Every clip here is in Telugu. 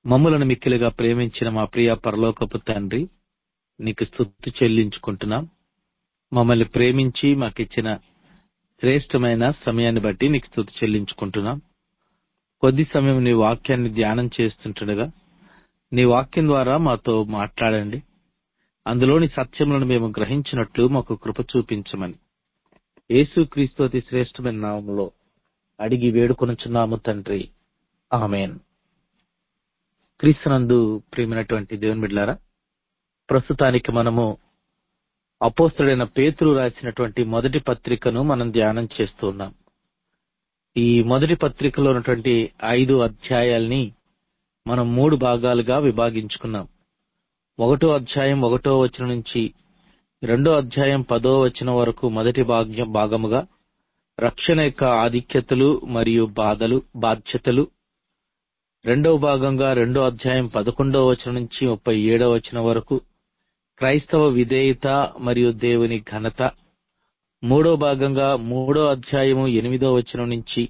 మమ్ములను మిక్కిలిగా ప్రేమించిన మా ప్రియ పరలోకపు తండ్రి నీకు స్తుతి చెల్లించుకుంటున్నాం మమ్మల్ని ప్రేమించి మాకిచ్చిన శ్రేష్టమైన సమయాన్ని బట్టి నీకు స్తుతి చెల్లించుకుంటున్నాం కొద్ది సమయం నీ వాక్యాన్ని ధ్యానం చేస్తుంటుండగా నీ వాక్యం ద్వారా మాతో మాట్లాడండి అందులోని సత్యములను మేము గ్రహించినట్లు మాకు కృప చూపించమని యేసుక్రీస్తు అతి శ్రేష్టమైన నామంలో అడిగి వేడుకొనుచున్నాము తండ్రి ఆమెన్ క్రీస్తునందు ప్రియమైనటువంటి దేవుని బిడ్డారా ప్రస్తుతానికి మనము అపోస్తుడైన పేతురు రాసినటువంటి మొదటి పత్రికను మనం ధ్యానం చేస్తూ ఉన్నాం ఈ మొదటి పత్రికలో ఉన్నటువంటి ఐదు అధ్యాయాల్ని మనం మూడు భాగాలుగా విభాగించుకున్నాం ఒకటో అధ్యాయం ఒకటో వచనం నుంచి రెండో అధ్యాయం పదో వచనం వరకు మొదటి భాగ్యం భాగముగా రక్షణ యొక్క ఆధిక్యతలు మరియు బాధలు బాధ్యతలు రెండవ భాగంగా రెండో అధ్యాయం పదకొండో వచనం నుంచి ముప్పై ఏడో వచనం వరకు క్రైస్తవ విధేయత మరియు దేవుని ఘనత మూడో భాగంగా మూడో అధ్యాయము ఎనిమిదో వచనం నుంచి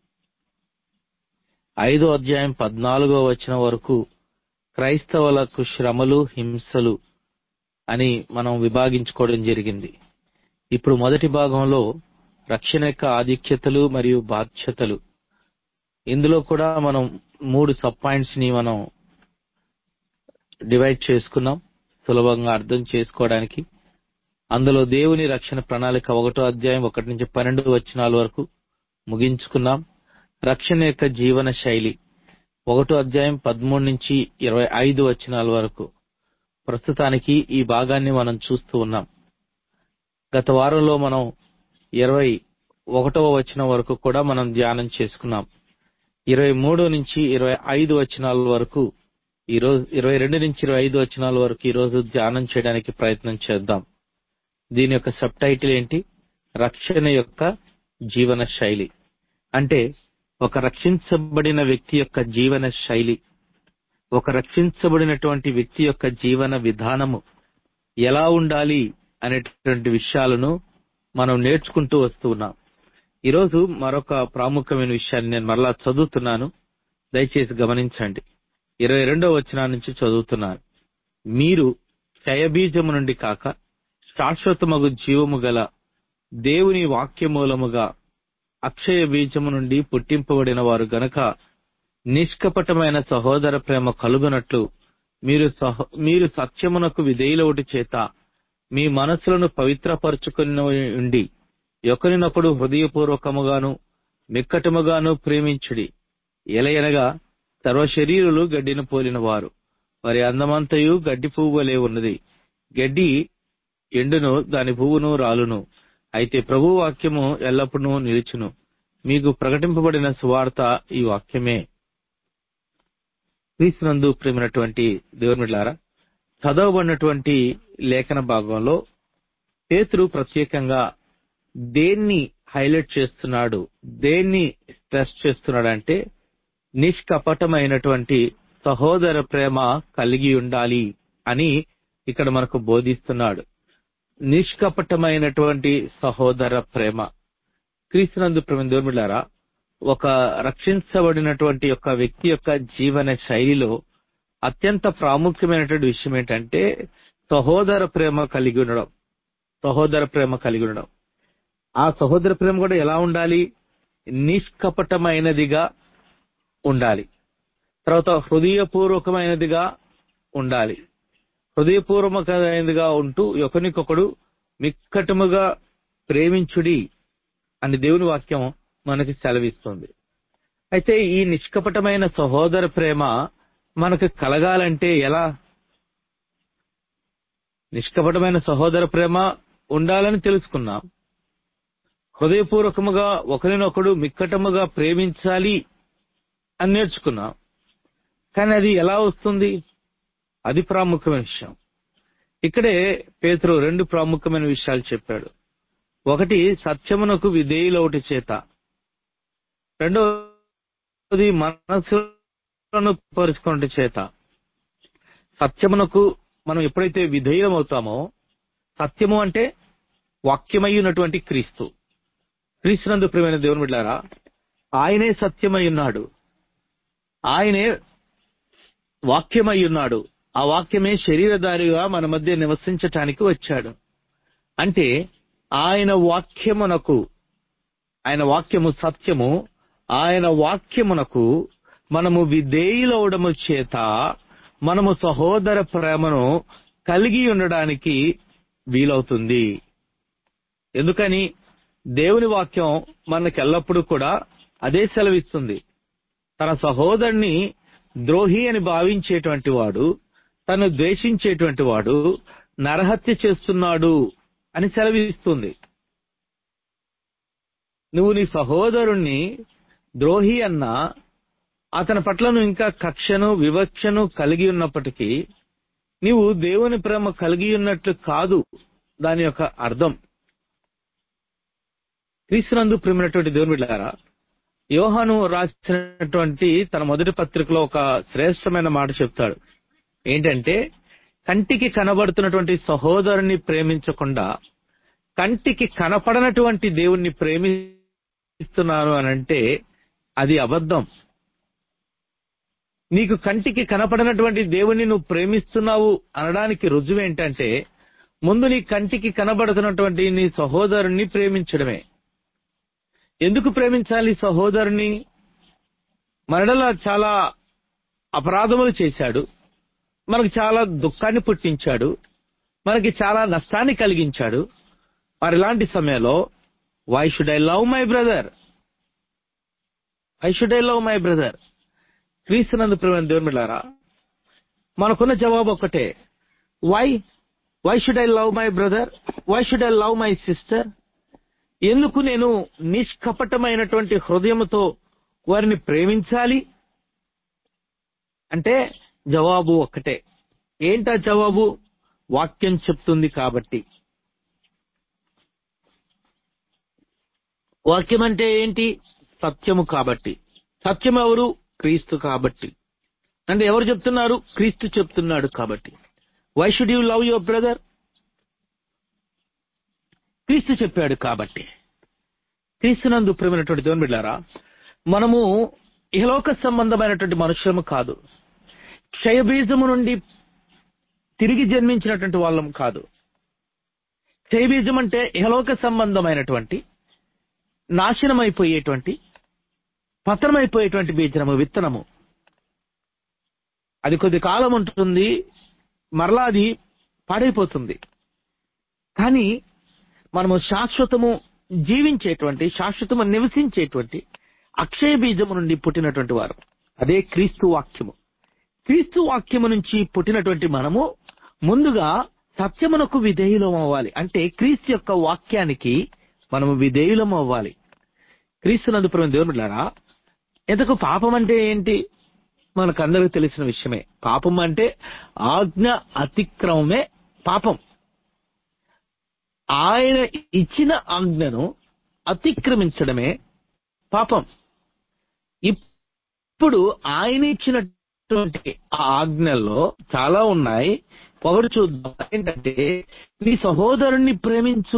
ఐదో అధ్యాయం పద్నాలుగో వచనం వరకు క్రైస్తవులకు శ్రమలు హింసలు అని మనం విభాగించుకోవడం జరిగింది ఇప్పుడు మొదటి భాగంలో రక్షణ యొక్క ఆధిక్యతలు మరియు బాధ్యతలు ఇందులో కూడా మనం మూడు సబ్ పాయింట్స్ ని మనం డివైడ్ చేసుకున్నాం సులభంగా అర్థం చేసుకోవడానికి అందులో దేవుని రక్షణ ప్రణాళిక ఒకటో అధ్యాయం ఒకటి నుంచి పన్నెండు వచనాల వరకు ముగించుకున్నాం రక్షణ యొక్క జీవన శైలి ఒకటో అధ్యాయం పదమూడు నుంచి ఇరవై ఐదు వచనాల వరకు ప్రస్తుతానికి ఈ భాగాన్ని మనం చూస్తూ ఉన్నాం గత వారంలో మనం ఇరవై ఒకటవ వచనం వరకు కూడా మనం ధ్యానం చేసుకున్నాం ఇరవై మూడు నుంచి ఇరవై ఐదు వచనాల వరకు ఈ రోజు ఇరవై రెండు నుంచి ఇరవై ఐదు వచనాల వరకు ఈ రోజు ధ్యానం చేయడానికి ప్రయత్నం చేద్దాం దీని యొక్క సబ్ టైటిల్ ఏంటి రక్షణ యొక్క జీవన శైలి అంటే ఒక రక్షించబడిన వ్యక్తి యొక్క జీవన శైలి ఒక రక్షించబడినటువంటి వ్యక్తి యొక్క జీవన విధానము ఎలా ఉండాలి అనేటువంటి విషయాలను మనం నేర్చుకుంటూ వస్తూ ఉన్నాం ఈరోజు మరొక ప్రాముఖ్యమైన విషయాన్ని నేను మరలా చదువుతున్నాను దయచేసి గమనించండి ఇరవై రెండవ వచనా నుంచి చదువుతున్నాను మీరు క్షయబీజము నుండి కాక శాశ్వతమగు జీవము గల దేవుని వాక్యమూలముగా అక్షయ బీజము నుండి పుట్టింపబడిన వారు గనక నిష్కపటమైన సహోదర ప్రేమ కలుగునట్లు మీరు సహ మీరు సత్యమునకు విధేయులవుటి చేత మీ మనసులను పవిత్రపరచుకుని ఉండి ఒకరినొకడు హృదయపూర్వకముగాను మిక్కటముగాను ప్రేమించుడి ఎలయనగా సర్వశరీరులు గడ్డిని పోలిన వారు వారి అందమంతయు గడ్డి పువ్వు వలె ఉన్నది గడ్డి ఎండును దాని పువ్వును రాలును అయితే ప్రభు వాక్యము ఎల్లప్పుడూ నిలుచును మీకు ప్రకటింపబడిన సువార్త ఈ వాక్యమే క్రీస్తునందు ప్రేమైనటువంటి దేవునిలారా చదవబడినటువంటి లేఖన భాగంలో పేతురు ప్రత్యేకంగా దేన్ని హైలైట్ చేస్తున్నాడు దేన్ని స్ట్రెస్ చేస్తున్నాడు అంటే నిష్కపటమైనటువంటి సహోదర ప్రేమ కలిగి ఉండాలి అని ఇక్కడ మనకు బోధిస్తున్నాడు నిష్కపటమైనటువంటి సహోదర ప్రేమ క్రీస్తునందు ప్రేమ దూర్మిలారా ఒక రక్షించబడినటువంటి యొక్క వ్యక్తి యొక్క జీవన శైలిలో అత్యంత ప్రాముఖ్యమైనటువంటి విషయం ఏంటంటే సహోదర ప్రేమ కలిగి ఉండడం సహోదర ప్రేమ కలిగి ఉండడం ఆ సహోదర ప్రేమ కూడా ఎలా ఉండాలి నిష్కపటమైనదిగా ఉండాలి తర్వాత హృదయపూర్వకమైనదిగా ఉండాలి హృదయపూర్వకమైనదిగా ఉంటూ ఒకరికొకడు మిక్కటముగా ప్రేమించుడి అని దేవుని వాక్యం మనకి సెలవిస్తుంది అయితే ఈ నిష్కపటమైన సహోదర ప్రేమ మనకు కలగాలంటే ఎలా నిష్కపటమైన సహోదర ప్రేమ ఉండాలని తెలుసుకున్నాం హృదయపూర్వకముగా ఒకరినొకడు మిక్కటముగా ప్రేమించాలి అని నేర్చుకున్నాం కానీ అది ఎలా వస్తుంది అది ప్రాముఖ్యమైన విషయం ఇక్కడే పేతురు రెండు ప్రాముఖ్యమైన విషయాలు చెప్పాడు ఒకటి సత్యమునకు విధేయులవుటి చేత రెండవది మనసులను పరుచుకున్నటి చేత సత్యమునకు మనం ఎప్పుడైతే విధేయం అవుతామో సత్యము అంటే వాక్యమై ఉన్నటువంటి క్రీస్తు క్రీస్తునందు ప్రియమైన దేవుని బిడ్డారా ఆయనే సత్యమై ఉన్నాడు ఆయనే వాక్యమై ఉన్నాడు ఆ వాక్యమే శరీరధారిగా మన మధ్య నివసించటానికి వచ్చాడు అంటే ఆయన వాక్యమునకు ఆయన వాక్యము సత్యము ఆయన వాక్యమునకు మనము విధేయులవడము చేత మనము సహోదర ప్రేమను కలిగి ఉండడానికి వీలవుతుంది ఎందుకని దేవుని వాక్యం మనకి ఎల్లప్పుడూ కూడా అదే సెలవిస్తుంది తన సహోదరుని ద్రోహి అని భావించేటువంటి వాడు తను ద్వేషించేటువంటి వాడు నరహత్య చేస్తున్నాడు అని సెలవిస్తుంది నువ్వు నీ సహోదరుణ్ణి ద్రోహి అన్నా అతని పట్ల నువ్వు ఇంకా కక్షను వివక్షను కలిగి ఉన్నప్పటికీ నీవు దేవుని ప్రేమ కలిగి ఉన్నట్లు కాదు దాని యొక్క అర్థం క్రీస్తునందు ప్రేమైనటువంటి దేవుని బిడ్డారా యోహాను రాసినటువంటి తన మొదటి పత్రికలో ఒక శ్రేష్టమైన మాట చెప్తాడు ఏంటంటే కంటికి కనబడుతున్నటువంటి సహోదరుని ప్రేమించకుండా కంటికి కనపడనటువంటి దేవుణ్ణి ప్రేమిస్తున్నాను అనంటే అది అబద్ధం నీకు కంటికి కనపడనటువంటి దేవుణ్ణి నువ్వు ప్రేమిస్తున్నావు అనడానికి రుజువు ఏంటంటే ముందు నీ కంటికి కనబడుతున్నటువంటి నీ సహోదరుణ్ణి ప్రేమించడమే ఎందుకు ప్రేమించాలి సహోదరుని మనడల చాలా అపరాధములు చేశాడు మనకు చాలా దుఃఖాన్ని పుట్టించాడు మనకి చాలా నష్టాన్ని కలిగించాడు మరి ఇలాంటి సమయంలో why should I love my brother I should I love my brother క్రీస్తునందు ప్రేమ దేవుని బిడ్డారా మనకున్న జవాబు ఒక్కటే why why should I love my brother why should I love my sister ఎందుకు నేను నిష్కపటమైనటువంటి హృదయముతో వారిని ప్రేమించాలి అంటే జవాబు ఒక్కటే ఏంటా జవాబు వాక్యం చెప్తుంది కాబట్టి వాక్యం అంటే ఏంటి సత్యము కాబట్టి సత్యం ఎవరు క్రీస్తు కాబట్టి అంటే ఎవరు చెప్తున్నారు క్రీస్తు చెప్తున్నాడు కాబట్టి why should you love your brother క్రీస్తు చెప్పాడు కాబట్టి క్రీస్తునందు ప్రేమైనటువంటి దేవుని బిడ్డారా మనము ఇహలోక సంబంధమైనటువంటి మనుషులము కాదు క్షయబీజము నుండి తిరిగి జన్మించినటువంటి వాళ్ళం కాదు క్షయబీజం అంటే ఇహలోక సంబంధమైనటువంటి నాశనమైపోయేటువంటి పతనమైపోయేటువంటి బీజనము విత్తనము అది కొద్ది కాలం ఉంటుంది మరలా అది పాడైపోతుంది కానీ మనము శాశ్వతము జీవించేటువంటి శాశ్వతము నివసించేటువంటి అక్షయ బీజము నుండి పుట్టినటువంటి వారు అదే క్రీస్తు వాక్యము క్రీస్తు వాక్యము నుంచి పుట్టినటువంటి మనము ముందుగా సత్యమునకు విధేయులం అవ్వాలి అంటే క్రీస్తు యొక్క వాక్యానికి మనము విధేయులం అవ్వాలి క్రీస్తునందు ప్రేమ దేవుని బిడ్డారా ఎంతకు పాపం అంటే ఏంటి మనకందరికీ తెలిసిన విషయమే పాపం అంటే ఆజ్ఞ అతిక్రమమే పాపం ఆయన ఇచ్చిన ఆజ్ఞను అతిక్రమించడమే పాపం ఇప్పుడు ఆయన ఇచ్చినటువంటి ఆ ఆజ్ఞల్లో చాలా ఉన్నాయి ఒకటి చూద్దాం ఏంటంటే నీ సహోదరుణ్ణి ప్రేమించు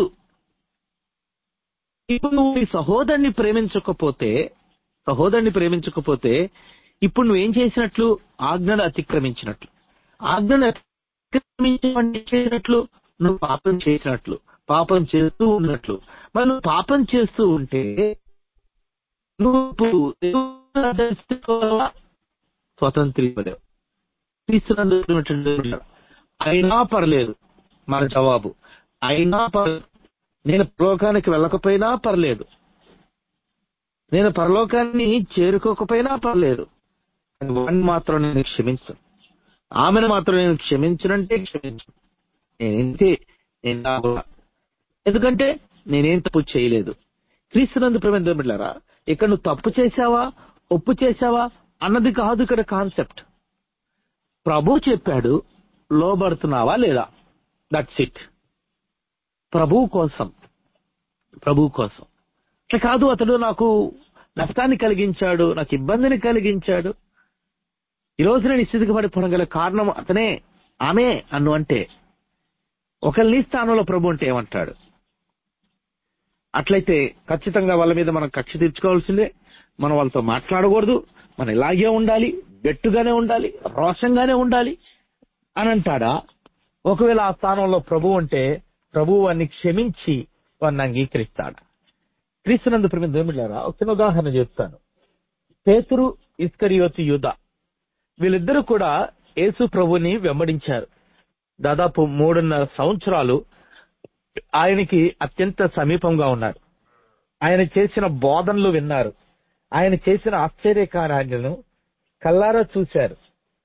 ఇప్పుడు నువ్వు నీ సహోదరుని ప్రేమించకపోతే సహోదరుని ప్రేమించకపోతే ఇప్పుడు నువ్వేం చేసినట్లు ఆజ్ఞను అతిక్రమించినట్లు ఆజ్ఞను అతిక్రమించినట్లు నువ్వు పాపం చేసినట్లు పాపం చేస్తూ ఉన్నట్లు మరి నువ్వు పాపం చేస్తూ ఉంటే నువ్వు ఇప్పుడు దేవుని దర్శించుకోవాలా? స్వతంత్రించలేవు తీసుకున్నందుకు అయినా పర్లేదు మన జవాబు అయినా పర్లేదు నేను పరలోకానికి వెళ్ళకపోయినా పర్లేదు నేను పరలోకాన్ని చేరుకోకపోయినా పర్లేదు కానీ వాడిని మాత్రం నేను క్షమించను ఆమెను మాత్రం నేను క్షమించనంటే క్షమించు నేనేంటి నేను నా కూడా. ఎందుకంటే నేనేం తప్పు చేయలేదు క్రీస్తునందు ప్రేమ బిడ్డారా ఇక్కడ నువ్వు తప్పు చేశావా ఒప్పు చేశావా అన్నది కాదు ఇక్కడ కాన్సెప్ట్ ప్రభు చెప్పాడు లోబడుతున్నావా లేదా దట్స్ ఇట్ ప్రభువు కోసం ప్రభువు కోసం ఇట్లా కాదు అతడు నాకు నష్టాన్ని కలిగించాడు నాకు ఇబ్బందిని కలిగించాడు ఈ రోజు నేను స్థితికి పడిపోవడం గల కారణం అతనే ఆమె అన్ను అంటే ఒకరిని స్థానంలో ప్రభు అంటే ఏమంటాడు అట్లయితే ఖచ్చితంగా వాళ్ళ మీద మనం కక్ష తీర్చుకోవాల్సిందే మనం వాళ్ళతో మాట్లాడకూడదు మనం ఇలాగే ఉండాలి గట్టుగానే ఉండాలి రోషంగానే ఉండాలి అని అంటాడా ఒకవేళ ఆ స్థానంలో ప్రభు ఉంటే ప్రభు వారిని క్షమించి వారిని అంగీకరిస్తాడా క్రీస్తునందు ప్రేమ దేవులారా ఒక చిన్న ఉదాహరణ చెప్తాను పేతురు ఇస్కరియోతు యూద వీళ్ళిద్దరూ కూడా యేసు ప్రభుని వెంబడించారు దాదాపు మూడున్నర సంవత్సరాలు ఆయనకి అత్యంత సమీపంగా ఉన్నారు ఆయన చేసిన బోధనలు విన్నారు ఆయన చేసిన ఆశ్చర్యకార్యాలను కల్లారా చూశారు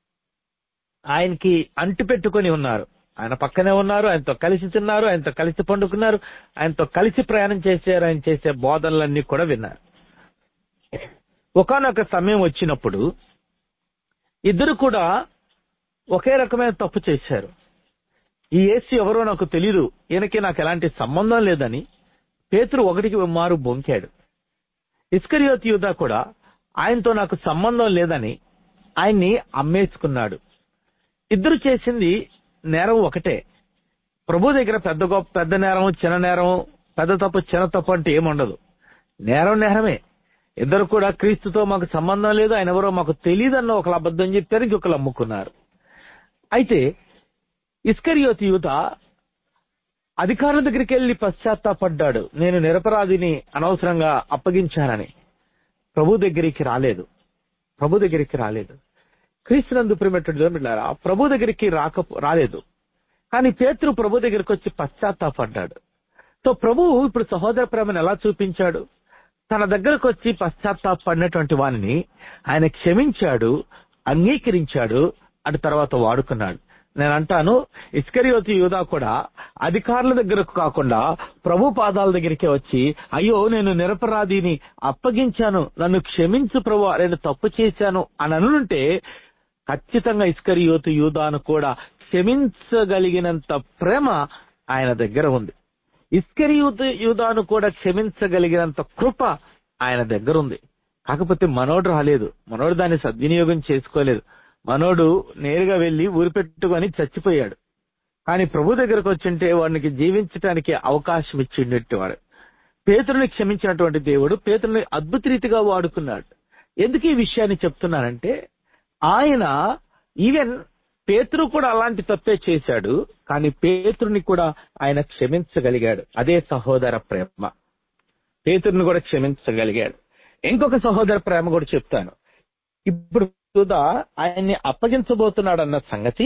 ఆయనకి అంటు పెట్టుకొని ఉన్నారు ఆయన పక్కనే ఉన్నారు ఆయనతో కలిసి తిన్నారు ఆయనతో కలిసి పండుకున్నారు ఆయనతో కలిసి ప్రయాణం చేశారు ఆయన చేసే బోధనలన్నీ కూడా విన్నారు ఒకనొక సమయం వచ్చినప్పుడు ఇద్దరు కూడా ఒకే రకమైన తప్పు చేశారు ఈ యేసు ఎవరో నాకు తెలియదు ఈయనకి నాకు ఎలాంటి సంబంధం లేదని పేతురు ఒకటికి మారు బొంకాడు ఇస్కరియోత్ యూద కూడా ఆయనతో నాకు సంబంధం లేదని ఆయన్ని అమ్మేసుకున్నాడు ఇద్దరు చేసింది నేరం ఒకటే ప్రభు దగ్గర పెద్ద గొప్ప పెద్ద నేరం చిన్న నేరం పెద్ద తప్పు చిన్న తప్పు అంటే ఏముండదు నేరం నేరమే ఇద్దరు కూడా క్రీస్తుతో మాకు సంబంధం లేదు ఆయన ఎవరో మాకు తెలియదన్న ఒకళ్ళు అబద్ధం చెప్పారు ఇంకొకరు అమ్ముకున్నారు అయితే ఇస్కరియోతి యూత అధికారుల దగ్గరికి వెళ్లి పశ్చాత్తాపడ్డాడు నేను నిరపరాధిని అనవసరంగా అప్పగించానని ప్రభు దగ్గరికి రాలేదు ప్రభు దగ్గరికి రాలేదు క్రీస్తునందు ప్రేమటువంటి ప్రభు దగ్గరికి రాక రాలేదు కానీ పేతురు ప్రభు దగ్గరికి వచ్చి పశ్చాత్తాపడ్డాడు సో ప్రభు ఇప్పుడు సహోదర ప్రేమను ఎలా చూపించాడు తన దగ్గరకు వచ్చి పశ్చాత్తాపడినటువంటి వారిని ఆయన క్షమించాడు అంగీకరించాడు అటు తర్వాత వాడుకున్నాడు నేను అంటాను ఇస్కరియోతి యూదా కూడా అధికారుల దగ్గరకు కాకుండా ప్రభు పాదాల దగ్గరికి వచ్చి అయ్యో నేను నిరపరాధిని అప్పగించాను నన్ను క్షమించు ప్రభు నేను తప్పు చేశాను అని అనుంటే ఖచ్చితంగా ఇస్కరియోతు యూదాను కూడా క్షమించగలిగినంత ప్రేమ ఆయన దగ్గర ఉంది ఇస్కరియూతు యూదాను కూడా క్షమించగలిగినంత కృప ఆయన దగ్గర ఉంది కాకపోతే మనోడు రాలేదు మనోడు దాన్ని సద్వినియోగం చేసుకోలేదు మనోడు నేరుగా వెళ్లి ఊరి పెట్టుకొని చచ్చిపోయాడు కానీ ప్రభు దగ్గరకు వచ్చింటే వాడికి జీవించడానికి అవకాశం ఇచ్చిండేటి వాడు పేతురుని క్షమించినటువంటి దేవుడు పేతురుని అద్భుత రీతిగా వాడుకున్నాడు ఎందుకు ఈ విషయాన్ని చెప్తున్నానంటే ఆయన ఈవెన్ పేతురు కూడా అలాంటి తప్పే చేశాడు కానీ పేతురుని కూడా ఆయన క్షమించగలిగాడు అదే సహోదర ప్రేమ పేతురుని కూడా క్షమించగలిగాడు ఇంకొక సహోదర ప్రేమ కూడా చెప్తాను ఇప్పుడు యూదా ఆయన్ని అప్పగించబోతున్నాడు అన్న సంగతి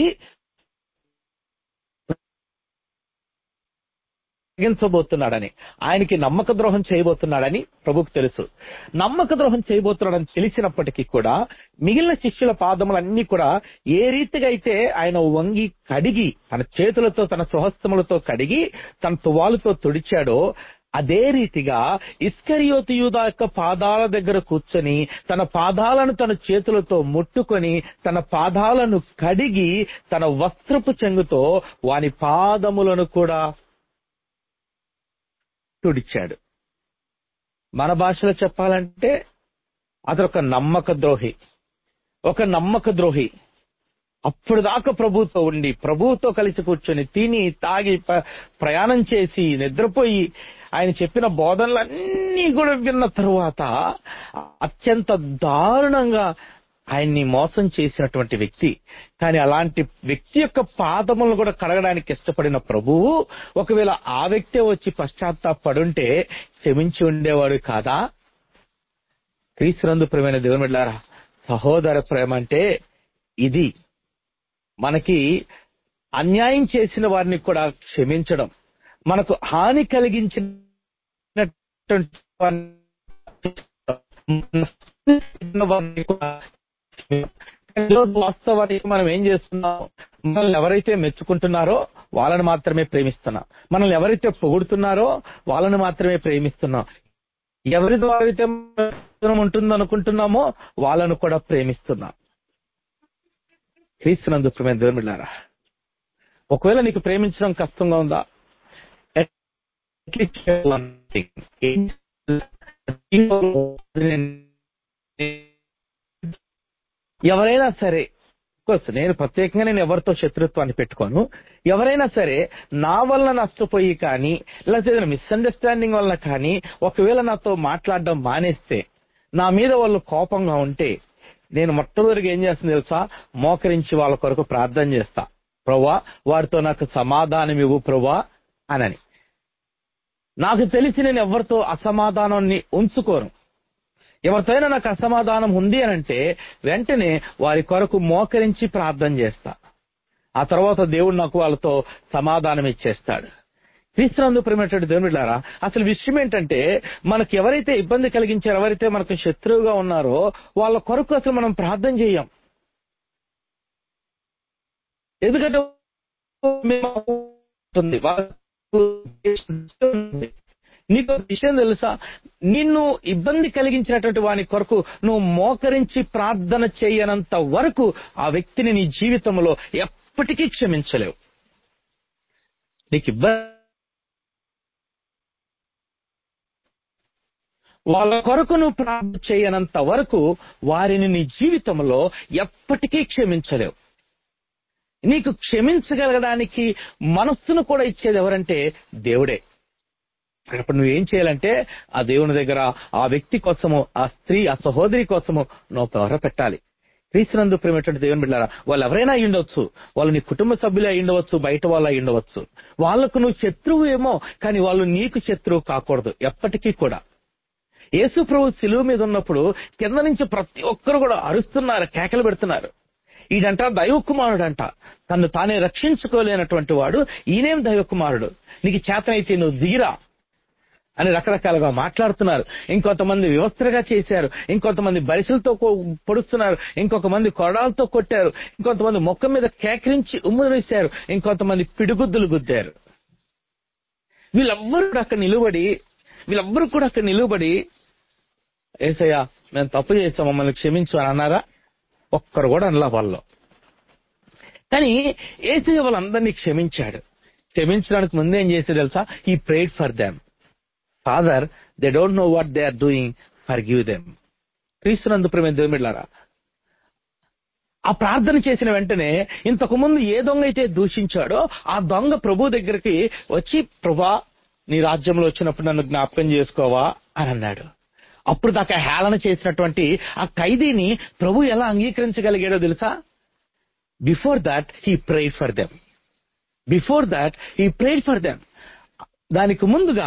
అప్పగించబోతున్నాడని ఆయనకి నమ్మక ద్రోహం చేయబోతున్నాడని ప్రభుకు తెలుసు నమ్మక ద్రోహం చేయబోతున్నాడని తెలిసినప్పటికీ కూడా మిగిలిన శిష్యుల పాదములన్నీ కూడా ఏ రీతిగా అయితే ఆయన వంగి కడిగి తన చేతులతో తన స్వహస్తములతో కడిగి తన తువాలుతో తుడిచాడో అదే రీతిగా ఇస్కరియోతు యూదా యొక్క పాదాల దగ్గర కూర్చొని తన పాదాలను తన చేతులతో ముట్టుకొని తన పాదాలను కడిగి తన వస్త్రపు చెంగుతో వాని పాదములను కూడా తుడిచాడు మన భాషలో చెప్పాలంటే అతను ఒక నమ్మక ద్రోహి ఒక నమ్మక ద్రోహి అప్పుడు దాకా ప్రభుతో ఉండి ప్రభుతో కలిసి కూర్చొని తిని తాగి ప్రయాణం చేసి నిద్రపోయి ఆయన చెప్పిన బోధనలన్నీ కూడా విన్న తరువాత అత్యంత దారుణంగా ఆయన్ని మోసం చేసినటువంటి వ్యక్తి కానీ అలాంటి వ్యక్తి యొక్క పాదములను కూడా కడగడానికి ఇష్టపడిన ప్రభువు ఒకవేళ ఆ వ్యక్తే వచ్చి పశ్చాత్తాపడుంటే క్షమించి ఉండేవాడు కాదా క్రీస్తునందు ప్రేమైన దేవుని బిడ్డారా సహోదర ప్రేమ అంటే ఇది మనకి అన్యాయం చేసిన వారిని కూడా క్షమించడం మనకు హాని కలిగించిన వాస్తవానికి మనం ఏం చేస్తున్నాం మనల్ని ఎవరైతే మెచ్చుకుంటున్నారో వాళ్ళని మాత్రమే ప్రేమిస్తున్నాం మనల్ని ఎవరైతే పొగుడుతున్నారో వాళ్ళని మాత్రమే ప్రేమిస్తున్నాం ఎవరి ద్వారా అయితే ఉంటుందనుకుంటున్నామో వాళ్ళను కూడా ప్రేమిస్తున్నాం క్రీస్తునందు ప్రేమ దేవుమిళ్ళారా ఒకవేళ నీకు ప్రేమించడం కష్టంగా ఉందా ఎవరైనా సరే కోర్స్ నేను ప్రత్యేకంగా నేను ఎవరితో శత్రుత్వాన్ని పెట్టుకోను ఎవరైనా సరే నా వల్ల నష్టపోయి కానీ లేకపోతే మిస్అండర్స్టాండింగ్ వల్ల కానీ ఒకవేళ నాతో మాట్లాడడం మానేస్తే నా మీద వాళ్ళు కోపంగా ఉంటే నేను మొట్టమొదటిగా ఏం చేస్తుంది తెలుసా మోకరించి వాళ్ళ కొరకు ప్రార్థన చేస్తా ప్రవ్వా వారితో నాకు సమాధానం ఇవ్వు ప్రవ్వా అనని నాకు తెలిసి నేను ఎవరితో అసమాధానాన్ని ఉంచుకోను ఎవరితోనైనా నాకు అసమాధానం ఉంది అని అంటే వెంటనే వారి కొరకు మోకరించి ప్రార్థన చేస్తా ఆ తర్వాత దేవుడు నాకు వాళ్ళతో సమాధానం ఇచ్చేస్తాడు క్రీస్తునందు ప్రేమటువంటి దేవుడిలారా అసలు విషయం ఏంటంటే మనకు ఎవరైతే ఇబ్బంది కలిగించారో ఎవరైతే మనకు శత్రువుగా ఉన్నారో వాళ్ళ కొరకు అసలు మనం ప్రార్థన చేయం ఎందుకంటే మేము ఉంటుంది. వాళ్ళకు ఉంది. నీకు ఒక విషయం తెలుసా నిన్ను ఇబ్బంది కలిగించినటువంటి వాని కొరకు నువ్వు మోకరించి ప్రార్థన చేయనంత వరకు ఆ వ్యక్తిని నీ జీవితంలో ఎప్పటికీ క్షమించలేవు నీకు ఇబ్బంది వాళ్ళ కొరకు నువ్వు ప్రార్థన చేయనంత వరకు వారిని నీ జీవితంలో ఎప్పటికీ క్షమించలేవు నీకు క్షమించగలగడానికి మనస్సును కూడా ఇచ్చేది ఎవరంటే దేవుడే అప్పుడు నువ్వేం చేయాలంటే ఆ దేవుని దగ్గర ఆ వ్యక్తి కోసము ఆ స్త్రీ ఆ సహోదరి కోసము నువ్వు ప్రవర పెట్టాలి క్రీస్తునందు ప్రేమటువంటి దేవుని బిడ్డారా వాళ్ళు ఎవరైనా అయి ఉండవచ్చు వాళ్ళు నీ కుటుంబ సభ్యులే అయి ఉండవచ్చు బయట వాళ్ళు అయి ఉండవచ్చు వాళ్ళకు నువ్వు శత్రువు ఏమో కానీ వాళ్ళు నీకు శత్రువు కాకూడదు ఎప్పటికీ కూడా యేసు ప్రభు సిలువు మీద ఉన్నప్పుడు కింద నుంచి ప్రతి ఒక్కరు కూడా అరుస్తున్నారు కేకలు పెడుతున్నారు ఈడంట దైవ కుమారుడంట తను తానే రక్షించుకోలేనటువంటి వాడు ఈయనేం దైవ కుమారుడు నీకు చేతనైతే నువ్వు దిగిరా అని రకరకాలుగా మాట్లాడుతున్నారు ఇంకొంతమంది వ్యవస్థగా చేశారు ఇంకొంతమంది బరిసెలతో కొ- పొడుస్తున్నారు ఇంకొక మంది కొరడాలతో కొట్టారు ఇంకొంతమంది మొక్క మీద కేకరించి ఉమ్ము వేశారు ఇంకొంతమంది పిడిగుద్దులు గుద్దారు వీళ్ళెవ్వరు కూడా అక్కడ నిలబడి వీళ్ళెవ్వరు కూడా అక్కడ నిలబడి ఏసయ్యా మేము తప్పు చేస్తాం మమ్మల్ని క్షమించు అని అన్నారా ఒక్కరు కూడా అనలా వాళ్ళు కానీ ఏసయ్య వాళ్ళందరినీ క్షమించాడు క్షమించడానికి ముందే ఏం చేసి తెలుసా ఈ prayed for them Father they don't know what they are doing forgive them క్రీస్తునందు ప్రేమ దేవుమిళ్ళారా ఆ ప్రార్థన చేసిన వెంటనే ఇంతకు ముందు ఏ దొంగ అయితే దూషించాడో ఆ దొంగ ప్రభు దగ్గరికి వచ్చి ప్రభా నీ రాజ్యంలో వచ్చినప్పుడు నన్ను జ్ఞాపకం చేసుకోవా అని అన్నాడు అప్పుడు దాకా హేళన చేసినటువంటి ఆ ఖైదీని ప్రభు ఎలా అంగీకరించగలిగాడో తెలుసా before that he prayed for them before that he prayed for them దానికి ముందుగా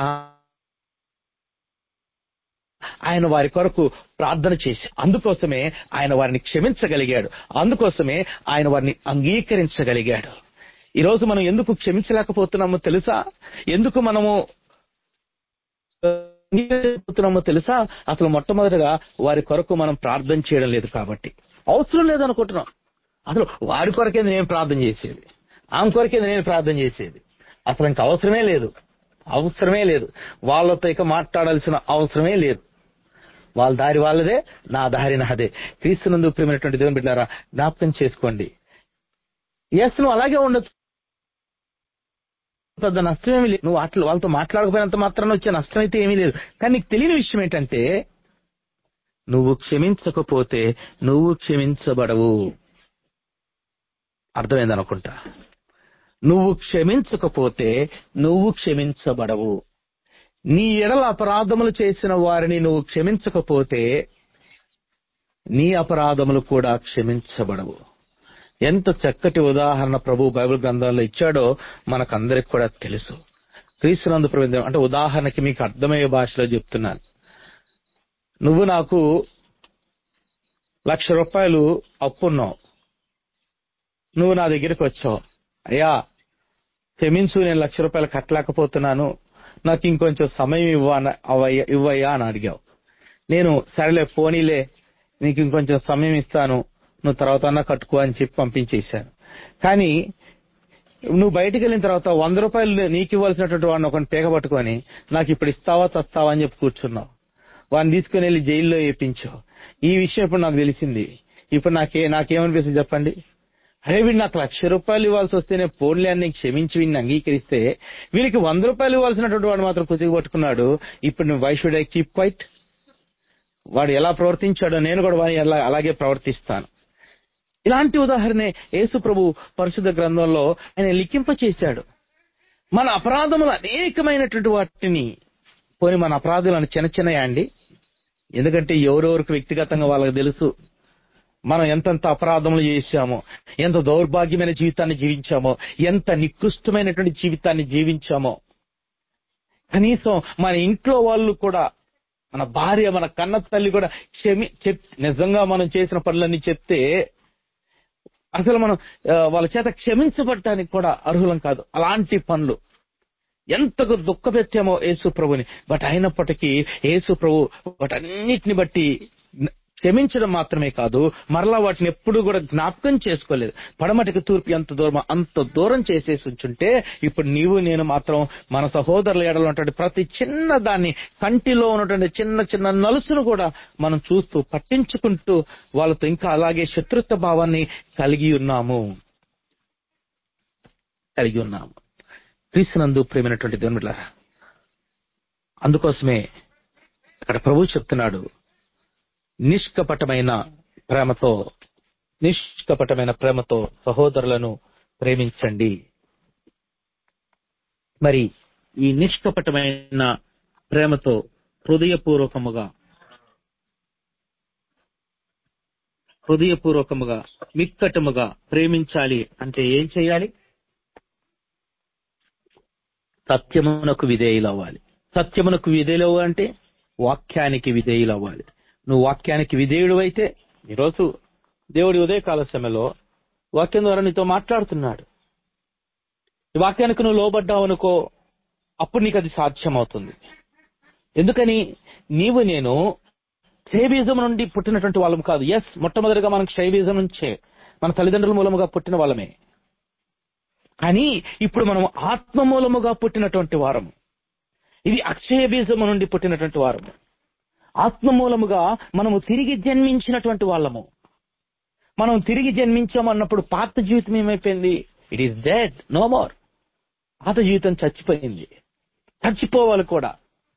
ఆయన వారి కొరకు ప్రార్థన చేసి అందుకోసమే ఆయన వారిని క్షమించగలిగాడు అందుకోసమే ఆయన వారిని అంగీకరించగలిగాడు ఈ రోజు మనం ఎందుకు క్షమించలేకపోతున్నామో తెలుసా ఎందుకు మనము అంగీకరించలేకపోతున్నామో తెలుసా అసలు మొట్టమొదటిగా వారి కొరకు మనం ప్రార్థన చేయడం లేదు కాబట్టి అవసరం లేదనుకుంటున్నాం అసలు వారి కొరకే నేను ప్రార్థన చేసేది ఆమె కొరకే నేను ప్రార్థన చేసేది అసలు ఇంక అవసరమే లేదు అవసరమే లేదు వాళ్ళతో ఇక మాట్లాడాల్సిన అవసరమే లేదు వాళ్ళ దారి వాళ్ళదే నా దారి నాదే క్రీస్తునందు ప్రేమైనటువంటి దేవుని బిడ్డారా జ్ఞాపకం చేసుకోండి ఎస్ నువ్వు అలాగే ఉండొచ్చు పెద్ద నష్టం ఏమీ లేదు నువ్వు అట్లా వాళ్ళతో మాట్లాడకపోయినంత మాత్రాన వచ్చే నష్టం అయితే ఏమీ లేదు కానీ నీకు తెలియని విషయం ఏంటంటే నువ్వు క్షమించకపోతే నువ్వు క్షమించబడవు అర్థమైంది అనుకుంటా నువ్వు క్షమించకపోతే నువ్వు క్షమించబడవు నీ ఎడల అపరాధములు చేసిన వారిని నువ్వు క్షమించకపోతే నీ అపరాధములు కూడా క్షమించబడవు ఎంత చక్కటి ఉదాహరణ ప్రభు బైబిల్ గ్రంథంలో ఇచ్చాడో మనకందరికి కూడా తెలుసు క్రీస్తునందు ప్రభు అంటే ఉదాహరణకి మీకు అర్థమయ్యే భాషలో చెప్తున్నాను నువ్వు నాకు లక్ష రూపాయలు అప్పున్నావు నువ్వు నా దగ్గరికి వచ్చావు అయ్యా క్షమించు నేను లక్ష రూపాయలు కట్టలేకపోతున్నాను నాకు ఇంకొంచెం సమయం ఇవ్వన అవయ్య ఇవ్వయ్యా అని అడిగావు నేను సరేలే పోనీలే నీకు ఇంకొంచెం సమయం ఇస్తాను నువ్వు తర్వాత అన్నా కట్టుకో అని చెప్పి పంపించేశాను కానీ నువ్వు బయటికి వెళ్ళిన తర్వాత వంద రూపాయలు నీకు ఇవ్వాల్సినటువంటి వాడిని ఒకరిని పీక పట్టుకొని నాకు ఇప్పుడు ఇస్తావా తస్తావా అని చెప్పి కూర్చున్నావు వాడిని తీసుకుని వెళ్ళి జైల్లో వేయించావు ఈ విషయం ఇప్పుడు నాకు తెలిసింది ఇప్పుడు నాకే నాకేమనిపిస్తుంది చెప్పండి అరే వీడు నాకు లక్ష రూపాయలు ఇవ్వాల్సి వస్తేనే పోన్లే అని క్షమించి వీడిని అంగీకరిస్తే వీరికి వంద రూపాయలు ఇవ్వాల్సినటువంటి వాడు మాత్రం కుతికి పట్టుకున్నాడు ఇప్పుడు నువ్వు why should I keep quiet వాడు ఎలా ప్రవర్తించాడో నేను కూడా వాడిని ఎలా అలాగే ప్రవర్తిస్తాను ఇలాంటి ఉదాహరణే యేసు ప్రభు పరిశుద్ధ గ్రంథంలో ఆయన లిఖింప చేశాడు మన అపరాధములు అనేకమైనటువంటి వాటిని పోని మన అపరాధులను చిన్న చిన్నయా అండి ఎందుకంటే ఎవరెవరికి వ్యక్తిగతంగా వాళ్ళకి తెలుసు మనం ఎంతెంత అపరాధములు చేశామో ఎంత దౌర్భాగ్యమైన జీవితాన్ని జీవించామో ఎంత నికృష్టమైనటువంటి జీవితాన్ని జీవించామో కనీసం మన ఇంట్లో వాళ్ళు కూడా మన భార్య మన కన్న తల్లి కూడా క్షమి చెప్ నిజంగా మనం చేసిన పనులన్నీ చెప్తే అసలు మనం ఆ, వాళ్ళ చేత క్షమించబడటానికి కూడా అర్హులం కాదు అలాంటి పనులు ఎంతకు దుఃఖ పెట్టామో యేసు ప్రభుని బట్ అయినప్పటికీ యేసు ప్రభు వాటన్నిటిని బట్టి క్షమించడం మాత్రమే కాదు మరలా వాటిని ఎప్పుడు కూడా జ్ఞాపకం చేసుకోలేదు పడమటికి తూర్పు ఎంత దూరం అంత దూరం చేసేసి ఉంచుంటే ఇప్పుడు నీవు నేను మాత్రం మన సహోదరుల ఎడలో ఉన్నటువంటి ప్రతి చిన్న దాన్ని కంటిలో ఉన్నటువంటి చిన్న చిన్న నలుసును కూడా మనం చూస్తూ పట్టించుకుంటూ వాళ్ళతో ఇంకా అలాగే శత్రుత్వ భావాన్ని కలిగి ఉన్నాము కలిగి ఉన్నాము క్రీస్తునందు ప్రేమైనటువంటి దేవునిలారా అందుకోసమే అక్కడ ప్రభు చెప్తున్నాడు నిష్కపటమైన ప్రేమతో నిష్కపటమైన ప్రేమతో సహోదరులను ప్రేమించండి మరి ఈ నిష్కపటమైన ప్రేమతో హృదయపూర్వకముగా హృదయపూర్వకముగా మిక్కటముగా ప్రేమించాలి అంటే ఏం చేయాలి సత్యమునకు విధేయులు అవ్వాలి సత్యమునకు విధేయులు అంటే వాక్యానికి విధేయులు అవ్వాలి నువ్వు వాక్యానికి విధేయుడు అయితే ఈరోజు దేవుడి ఉదయకాల సమయంలో వాక్యం ద్వారా నీతో మాట్లాడుతున్నాడు ఈ వాక్యానికి నువ్వు లోబడ్డావు అనుకో అప్పుడు నీకు అది సాధ్యమవుతుంది ఎందుకని నీవు నేను క్షయబీజం నుండి పుట్టినటువంటి వాళ్ళం కాదు ఎస్ మొట్టమొదటిగా మనం క్షయబీజం నుంచే మన తల్లిదండ్రుల మూలముగా పుట్టిన వాళ్ళమే కానీ ఇప్పుడు మనం ఆత్మ మూలముగా పుట్టినటువంటి వారము ఇది అక్షయ బీజము నుండి పుట్టినటువంటి వారము ఆత్మ మూలముగా మనము తిరిగి జన్మించినటువంటి వాళ్ళము మనం తిరిగి జన్మించామన్నప్పుడు పాత జీవితం ఏమైపోయింది it is dead no more పాత జీవితం చచ్చిపోయింది చచ్చిపోవాలి కూడా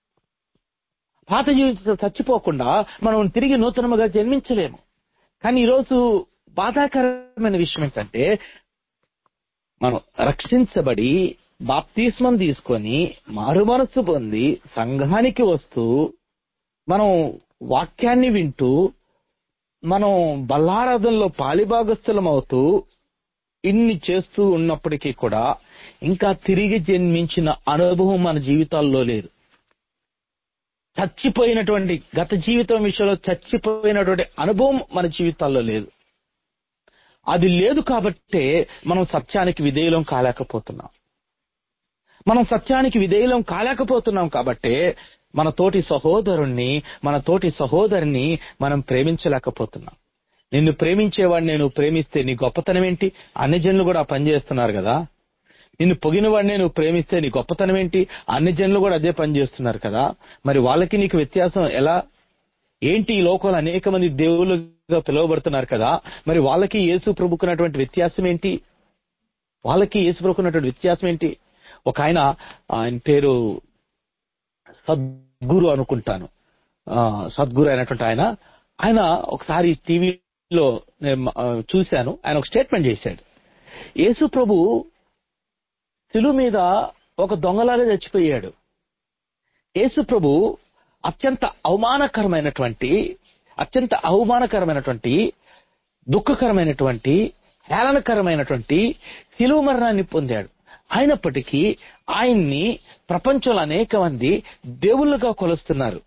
పాత జీవితం చచ్చిపోకుండా మనం తిరిగి నూతనముగా జన్మించలేము కానీ ఈరోజు బాధాకరమైన విషయం ఏంటంటే మనం రక్షించబడి బాప్తిస్మం తీసుకొని మారు మనసు పొంది సంఘానికి వస్తూ మనం వాక్యాన్ని వింటూ మనం బల్లారాధనలో పాలిభాగస్థలం అవుతూ ఇన్ని చేస్తూ ఉన్నప్పటికీ కూడా ఇంకా తిరిగి జన్మించిన అనుభవం మన జీవితాల్లో లేదు చచ్చిపోయినటువంటి గత జీవితం విషయంలో చచ్చిపోయినటువంటి అనుభవం మన జీవితాల్లో లేదు అది లేదు కాబట్టే మనం సత్యానికి విధేయులం కాలేకపోతున్నాం మనం సత్యానికి విధేయులం కాలేకపోతున్నాం కాబట్టే మన తోటి సహోదరుణ్ణి మన తోటి సహోదరిని మనం ప్రేమించలేకపోతున్నాం నిన్ను ప్రేమించేవాడిని నేను ప్రేమిస్తే నీ గొప్పతనం ఏంటి అన్ని జనులు కూడా ఆ పని చేస్తున్నారు కదా నిన్ను పొగిన వాడిని నువ్వు ప్రేమిస్తే నీ గొప్పతనం ఏంటి అన్ని జనులు కూడా అదే పని చేస్తున్నారు కదా మరి వాళ్ళకి నీకు వ్యత్యాసం ఎలా ఏంటి ఈ లోకంలో అనేక మంది దేవుళ్ళుగా పిలువబడుతున్నారు కదా మరి వాళ్ళకి యేసు ప్రభుకున్నటువంటి వ్యత్యాసం ఏంటి వాళ్ళకి యేసు ప్రభుకున్నటువంటి వ్యత్యాసం ఏంటి ఒక ఆయన ఆయన పేరు సద్గురు అనుకుంటాను ఆ, సద్గురు అయినటువంటి ఆయన ఆయన ఒకసారి టీవీలో నేను ఆ, చూశాను ఆయన ఒక స్టేట్మెంట్ చేశాడు యేసు ప్రభు శిలువ మీద ఒక దొంగలాగా చచ్చిపోయాడు యేసు ప్రభు అత్యంత అవమానకరమైనటువంటి అత్యంత అవమానకరమైనటువంటి దుఃఖకరమైనటువంటి హేళనకరమైనటువంటి శిలువ మరణాన్ని పొందాడు అయినప్పటికీ ఆయన్ని ప్రపంచంలో అనేక మంది దేవుళ్ళుగా కొలుస్తున్నారు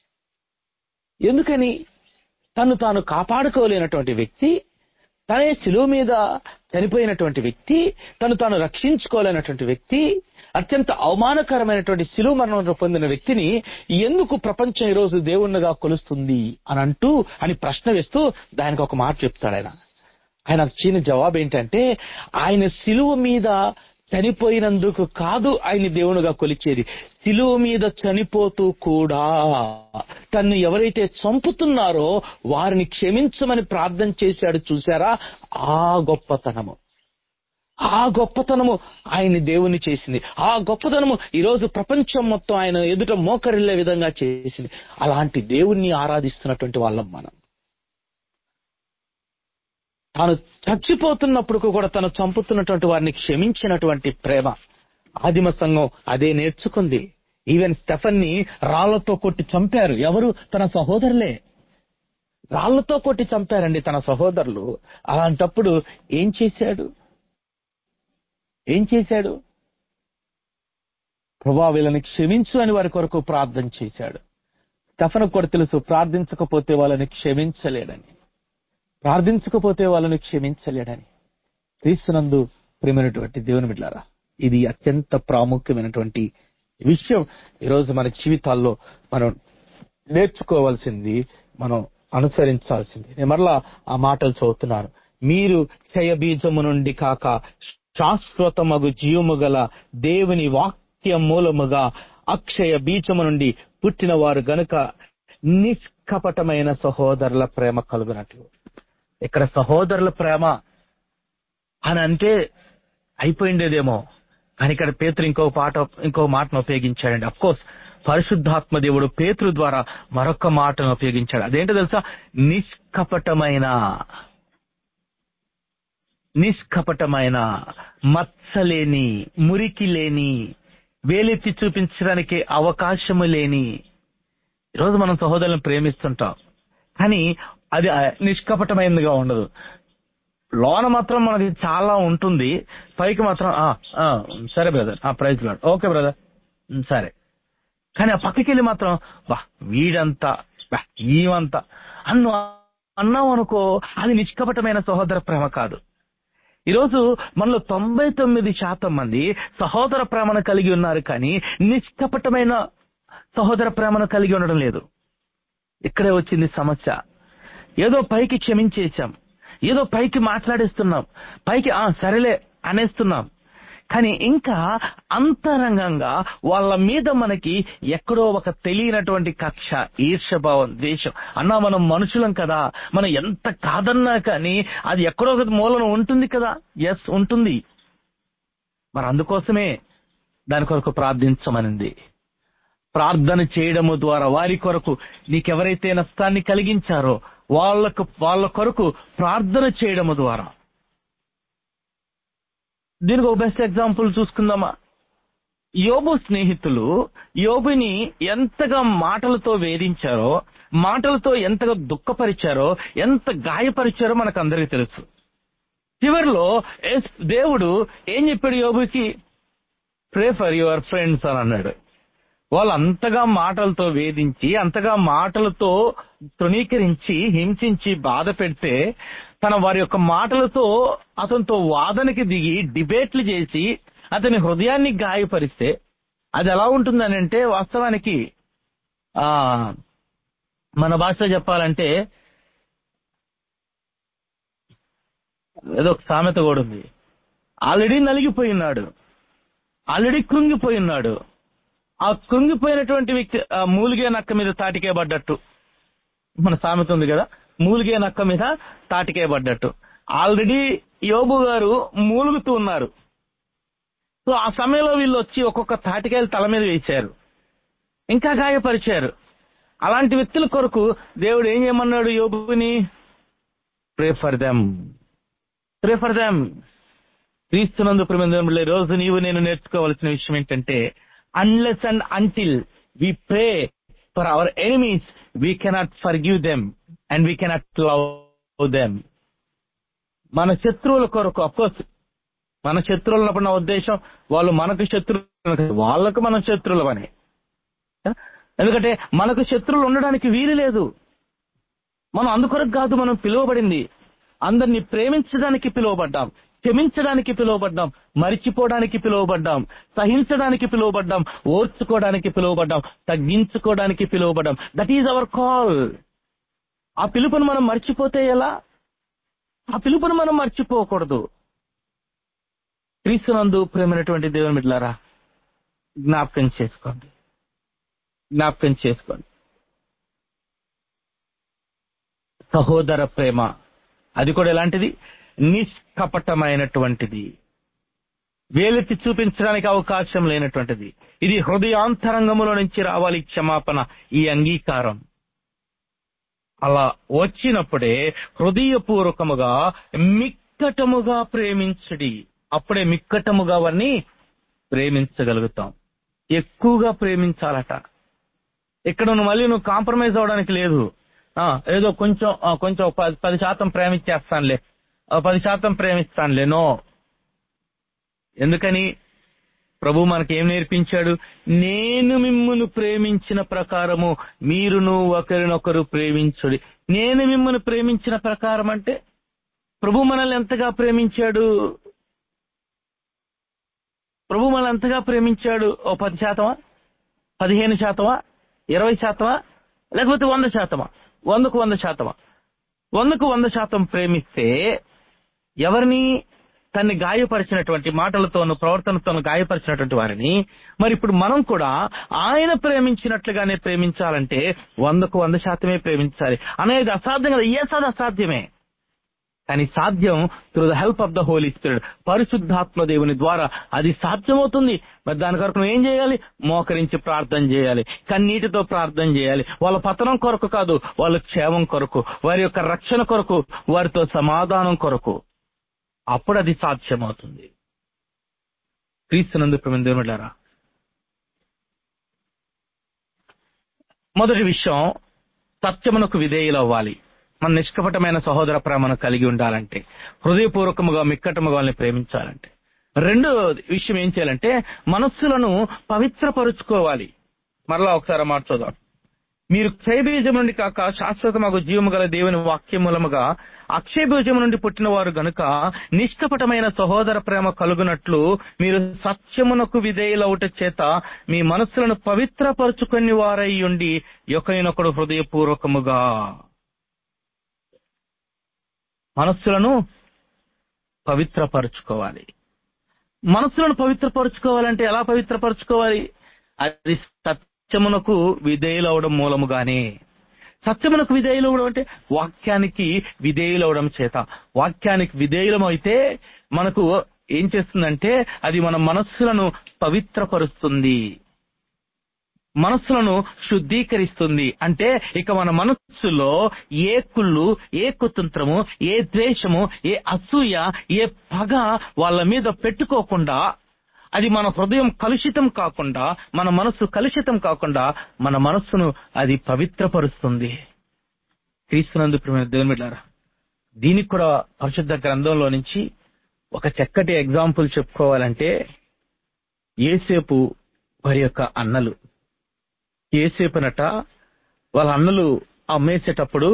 ఎందుకని తను తాను కాపాడుకోలేనటువంటి వ్యక్తి తనే శిలువ మీద చనిపోయినటువంటి వ్యక్తి తను తాను రక్షించుకోలేనటువంటి వ్యక్తి అత్యంత అవమానకరమైనటువంటి శిలువ మరణం పొందిన వ్యక్తిని ఎందుకు ప్రపంచం ఈరోజు దేవుణ్ణిగా కొలుస్తుంది అని అంటూ అని ప్రశ్న వేస్తూ దానికి ఒక మాట చెప్తాడు ఆయన ఆయన ఇచ్చిన జవాబు ఏంటంటే ఆయన శిలువ మీద చనిపోయినందుకు కాదు ఆయన్ని దేవునిగా కొలిచేది శిలువ మీద చనిపోతూ కూడా తన్ను ఎవరైతే చంపుతున్నారో వారిని క్షమించమని ప్రార్థన చేశాడు చూసారా ఆ గొప్పతనము ఆ గొప్పతనము ఆయన్ని దేవుని చేసింది ఆ గొప్పతనము ఈరోజు ప్రపంచం మొత్తం ఆయన ఎదుట మోకరిల్లే విధంగా చేసింది అలాంటి దేవుణ్ణి ఆరాధిస్తున్నటువంటి వాళ్ళం మనం తాను చచ్చిపోతున్నప్పుడు కూడా తను చంపుతున్నటువంటి వారిని క్షమించినటువంటి ప్రేమ ఆదిమ సంఘం అదే నేర్చుకుంది ఈవెన్ స్టెఫన్ ని రాళ్లతో కొట్టి చంపారు ఎవరు తన సహోదరులే రాళ్లతో కొట్టి చంపారండి తన సహోదరులు అలాంటప్పుడు ఏం చేశాడు ఏం చేశాడు ప్రభా వీళ్ళని క్షమించు అని వారి కొరకు ప్రార్థన చేశాడు స్టఫను కూడా తెలుసు ప్రార్థించకపోతే వాళ్ళని క్షమించలేడని ప్రార్థించకపోతే వాళ్ళని క్షమించలేడని క్రీస్తునందు ప్రేమైనటువంటి దేవుని బిడ్డారా ఇది అత్యంత ప్రాముఖ్యమైనటువంటి విషయం ఈరోజు మన జీవితాల్లో మనం నేర్చుకోవాల్సింది మనం అనుసరించాల్సింది నేను మరలా ఆ మాటలు చదువుతున్నాను మీరు క్షయ బీజము నుండి కాక శాశ్వతమగు జీవము గల దేవుని వాక్య మూలముగా అక్షయ బీజము నుండి పుట్టిన వారు గనుక నిష్కపటమైన సహోదరుల ప్రేమ కలుగునట్లు ఇక్కడ సహోదరుల ప్రేమ అని అంటే అయిపోయిండేదేమో కానీ ఇక్కడ పేతురు ఇంకో పాట ఇంకో మాటను ఉపయోగించాడండి అఫ్ కోర్స్ పరిశుద్ధాత్మ దేవుడు పేతురు ద్వారా మరొక మాటను ఉపయోగించాడు అదేంటో తెలుసా నిష్కపటమైన నిష్కపటమైన మత్సలేని మురికి లేని వేలెత్తి చూపించడానికి అవకాశము లేని ఈరోజు మనం సహోదరులను ప్రేమిస్తుంటాం కానీ అది ఆ, నిష్కపటమైనదిగా ఉండదు లోన మాత్రం మనకి చాలా ఉంటుంది పైకి మాత్రం ఆ, ఆ, సరే బ్రదర్ ఆ praise Lord okay brother um, సరే కానీ ఆ పక్కకి వెళ్ళి మాత్రం బా వీడంతా బా ఈవంతా అన్ను అన్నాం అనుకో అది నిష్కపటమైన సహోదర ప్రేమ కాదు ఈరోజు మనలో తొంభై తొమ్మిది శాతం మంది సహోదర ప్రేమను కలిగి ఉన్నారు కానీ నిష్కపటమైన సహోదర ప్రేమను కలిగి ఉండడం లేదు ఇక్కడే వచ్చింది సమస్య ఏదో పైకి క్షమించేశాం ఏదో పైకి మాట్లాడేస్తున్నాం పైకి ఆ సరేలే అనేస్తున్నాం కానీ ఇంకా అంతరంగంగా వాళ్ళ మీద మనకి ఎక్కడో ఒక తెలియనటువంటి కక్ష ఈర్షభావం ద్వేషం అన్నా మనం మనుషులం కదా మనం ఎంత కాదన్నా కానీ అది ఎక్కడో ఒక మూలన ఉంటుంది కదా ఎస్ ఉంటుంది మరి అందుకోసమే దాని కొరకు ప్రార్థించమనింది ప్రార్థన చేయడము ద్వారా వారి కొరకు నీకెవరైతే నష్టాన్ని కలిగించారో వాళ్ళకు వాళ్ళ కొరకు ప్రార్థన చేయడము ద్వారా దీనికి ఒక బెస్ట్ ఎగ్జాంపుల్ చూసుకుందామా యోబు స్నేహితులు యోబుని ఎంతగా మాటలతో వేధించారో మాటలతో ఎంతగా దుఃఖపరిచారో ఎంత గాయపరిచారో మనకు అందరికీ తెలుసు చివరిలో యేస్- దేవుడు ఏం చెప్పాడు యోబుకి ప్రే ఫర్ యువర్ ఫ్రెండ్స్ అని అన్నాడు వాళ్ళు అంతగా మాటలతో వేధించి అంతగా మాటలతో తృణీకరించి హింసించి బాధ పెడితే తన వారి యొక్క మాటలతో అతనితో వాదనకి దిగి డిబేట్లు చేసి అతని హృదయాన్ని గాయపరిస్తే అది ఎలా ఉంటుందని అంటే వాస్తవానికి ఆ మన భాషలో చెప్పాలంటే ఏదో ఒక సామెత కూడా ఉంది ఆల్రెడీ నలిగిపోయి ఉన్నాడు ఆల్రెడీ కృంగిపోయి ఉన్నాడు ఆ కృంగిపోయినటువంటి వ్యక్తి ఆ మూలిగే నక్క మీద తాటికే పడ్డట్టు మన సామెత ఉంది కదా మూలిగే నక్క మీద తాటికే పడ్డట్టు ఆల్రెడీ యోబు గారు మూలుగుతూ ఉన్నారు సో ఆ సమయంలో వీళ్ళు వచ్చి ఒక్కొక్క తాటికాయలు తల మీద వేశారు ఇంకా గాయపరిచారు అలాంటి వ్యక్తుల కొరకు దేవుడు ఏం చేయమన్నాడు యోబుని pray for them pray for them క్రీస్తునందు ప్రేమ రోజు నీవు నేను నేర్చుకోవాల్సిన విషయం ఏంటంటే unless and until we pray for our enemies we cannot forgive them and we cannot love them మన శత్రువుల కొరకు అఫ్కోర్స్ మన శత్రువులు ఉన్నప్పుడు నా ఉద్దేశం వాళ్ళు మనకు శత్రువులు వాళ్ళకు మనం శత్రువులు అని ఎందుకంటే మనకు శత్రువులు ఉండడానికి వీలు లేదు మనం అందుకొరకు కాదు మనం పిలువబడింది అందరినీ ప్రేమించడానికి పిలువబడ్డాం క్షమించడానికి పిలువబడ్డాం మరిచిపోవడానికి పిలువబడ్డాం సహించడానికి పిలువబడ్డాం ఓర్చుకోవడానికి పిలువబడ్డాం తగ్గించుకోవడానికి పిలువబడ్డాం దట్ ఈజ్ అవర్ కాల్ ఆ పిలుపును మనం మర్చిపోతే ఎలా ఆ పిలుపును మనం మర్చిపోకూడదు క్రీస్తునందు ప్రేమైనటువంటి దేవుని బిడ్డలారా జ్ఞాపకం చేసుకోండి జ్ఞాపకం చేసుకోండి సహోదర ప్రేమ అది కూడా ఎలాంటిది నిష్కపటమైనటువంటిది వేలెత్తి చూపించడానికి అవకాశం లేనటువంటిది ఇది హృదయాంతరంగములో నుంచి రావాలి క్షమాపణ ఈ అంగీకారం అలా వచ్చినప్పుడే హృదయపూర్వకముగా మిక్కటముగా ప్రేమించడి అప్పుడే మిక్కటముగా అవన్నీ ప్రేమించగలుగుతాం ఎక్కువగా ప్రేమించాలట ఇక్కడ నువ్వు మళ్ళీ నువ్వు కాంప్రమైజ్ అవడానికి లేదు ఆ, ఏదో కొంచెం ఆ, కొంచెం పది పది శాతం ప్రేమించేస్తానులే ఆ, పది శాతం ప్రేమిస్తానులే నో ఎందుకని ప్రభు మనకి ఏం నేర్పించాడు నేను మిమ్మును ప్రేమించిన ప్రకారము మీరును ఒకరినొకరు ప్రేమించుడి నేను మిమ్మల్ని ప్రేమించిన ప్రకారం అంటే ప్రభు మనల్ని ఎంతగా ప్రేమించాడు ప్రభు మనల్ని ఎంతగా ప్రేమించాడు ఓ పది శాతమా పదిహేను శాతమా ఇరవై శాతమా లేకపోతే వంద శాతమా వందకు వంద శాతమా వందకు వంద శాతం ప్రేమిస్తే ఎవరిని తన్ని గాయపరిచినటువంటి మాటలతోనూ ప్రవర్తనతోనూ గాయపరిచినటువంటి వారిని మరి ఇప్పుడు మనం కూడా ఆయన ప్రేమించినట్లుగానే ప్రేమించాలంటే వందకు వంద శాతమే ప్రేమించాలి అనేది అసాధ్యం కదా ఏ సాధ అసాధ్యమే కానీ సాధ్యం through the help of the Holy Spirit పరిశుద్ధాత్మ దేవుని ద్వారా అది సాధ్యమవుతుంది మరి దాని కొరకు నువ్వు ఏం చేయాలి మోకరించి ప్రార్థన చేయాలి కన్నీటితో ప్రార్థన చేయాలి వాళ్ళ పతనం కొరకు కాదు వాళ్ళ క్షేమం కొరకు వారి యొక్క రక్షణ కొరకు వారితో సమాధానం కొరకు అప్పుడు అది సాధ్యమవుతుంది క్రీస్తునందు ప్రమిద దేవులారా మొదటి విషయం సత్యమునకు విధేయులు అవ్వాలి మన నిష్కపటమైన సహోదర ప్రేమను కలిగి ఉండాలంటే హృదయపూర్వకముగా మిక్కటముగా వాళ్ళని ప్రేమించాలంటే రెండో విషయం ఏం చేయాలంటే మనస్సులను పవిత్రపరుచుకోవాలి మరలా ఒకసారి ఆ మాట చూద్దాం మీరు క్షయబీజం నుండి కాక శాశ్వతమగు జీవము గల దేవుని వాక్యమూలముగా అక్షయబీజం నుండి పుట్టిన వారు గనుక నిష్కపటమైన సహోదర ప్రేమ కలుగునట్లు మీరు సత్యమునకు విధేయులవుట చేత మీ మనస్సులను పవిత్రపరుచుకుని వారై ఉండి ఒకరినొకడు హృదయపూర్వకముగా మనస్సులను పవిత్రపరుచుకోవాలి మనస్సులను పవిత్రపరుచుకోవాలంటే ఎలా పవిత్రపరుచుకోవాలి అది సత్యమునకు విధేయులవడం మూలముగానే సత్యమునకు విధేయులవడం అంటే వాక్యానికి విధేయులవడం చేత వాక్యానికి విధేయులమైతే మనకు ఏం చేస్తుందంటే అది మన మనస్సులను పవిత్రపరుస్తుంది మనస్సులను శుద్ధీకరిస్తుంది అంటే ఇక మన మనస్సులో ఏ కుళ్ళు ఏ కుతంత్రము ఏ ద్వేషము ఏ అసూయ ఏ పగ వాళ్ళ మీద పెట్టుకోకుండా అది మన హృదయం కలుషితం కాకుండా మన మనస్సు కలుషితం కాకుండా మన మనస్సును అది పవిత్రపరుస్తుంది క్రీస్తునందు ప్రియమైన దేవుని బిడ్డలారా దీనికి కూడా పరిశుద్ధ గ్రంథంలో నుంచి ఒక చక్కటి ఎగ్జాంపుల్ చెప్పుకోవాలంటే ఏసేపు వారి యొక్క అన్నలు ఏసేపునట వాళ్ళ అన్నలు అమ్మేసేటప్పుడు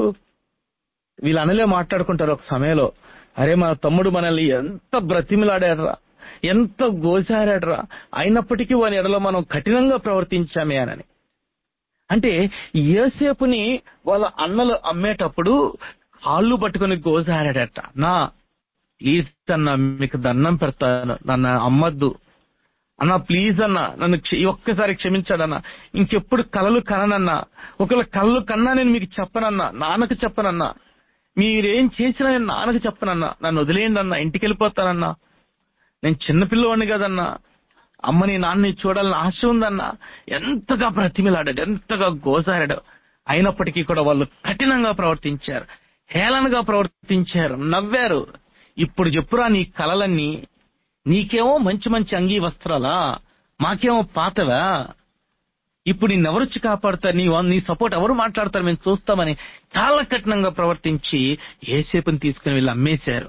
వీళ్ళ అన్నలే మాట్లాడుకుంటారు ఒక సమయంలో అరే మన తమ్ముడు మనల్ని ఎంత బ్రతిమిలాడాడరా ఎంత గోసారాడరా అయినప్పటికీ వాని ఎడలో మనం కఠినంగా ప్రవర్తించామే అని అంటే ఏసేపుని వాళ్ళ అన్నలు అమ్మేటప్పుడు కాళ్ళు పట్టుకుని గోసారాడట నా ప్లీజ్ అన్న మీకు దండం పెడతాను నన్ను అమ్మద్దు అన్న ప్లీజ్ అన్న నన్ను క్ష- ఈ ఒక్కసారి క్షమించాడన్న ఇంకెప్పుడు కలలు కననన్నా ఒకవేళ కళ్ళు కన్నా నేను మీకు చెప్పనన్నా నాన్నకు చెప్పనన్నా మీరేం చేసినా నేను నాన్నకు చెప్పనన్నా నన్ను వదిలేయండి అన్న ఇంటికి వెళ్ళిపోతానన్నా నేను చిన్నపిల్లవాడిని కదన్నా అమ్మని నాన్నని చూడాలని ఆశ ఉందన్నా ఎంతగా బ్రతిమిలాడాడు ఎంతగా గోసారాడు అయినప్పటికీ కూడా వాళ్ళు కఠినంగా ప్రవర్తించారు హేళనగా ప్రవర్తించారు నవ్వారు ఇప్పుడు చెప్పురా నీ కలలన్నీ నీకేమో మంచి మంచి అంగీ వస్త్రాలా మాకేమో పాతవా ఇప్పుడు నిన్నెవరొచ్చి కాపాడతారు నీ నీ సపోర్ట్ ఎవరు మాట్లాడతారు మేము చూస్తామని చాలా కఠినంగా ప్రవర్తించి ఏసేపుని తీసుకుని వీళ్ళు అమ్మేశారు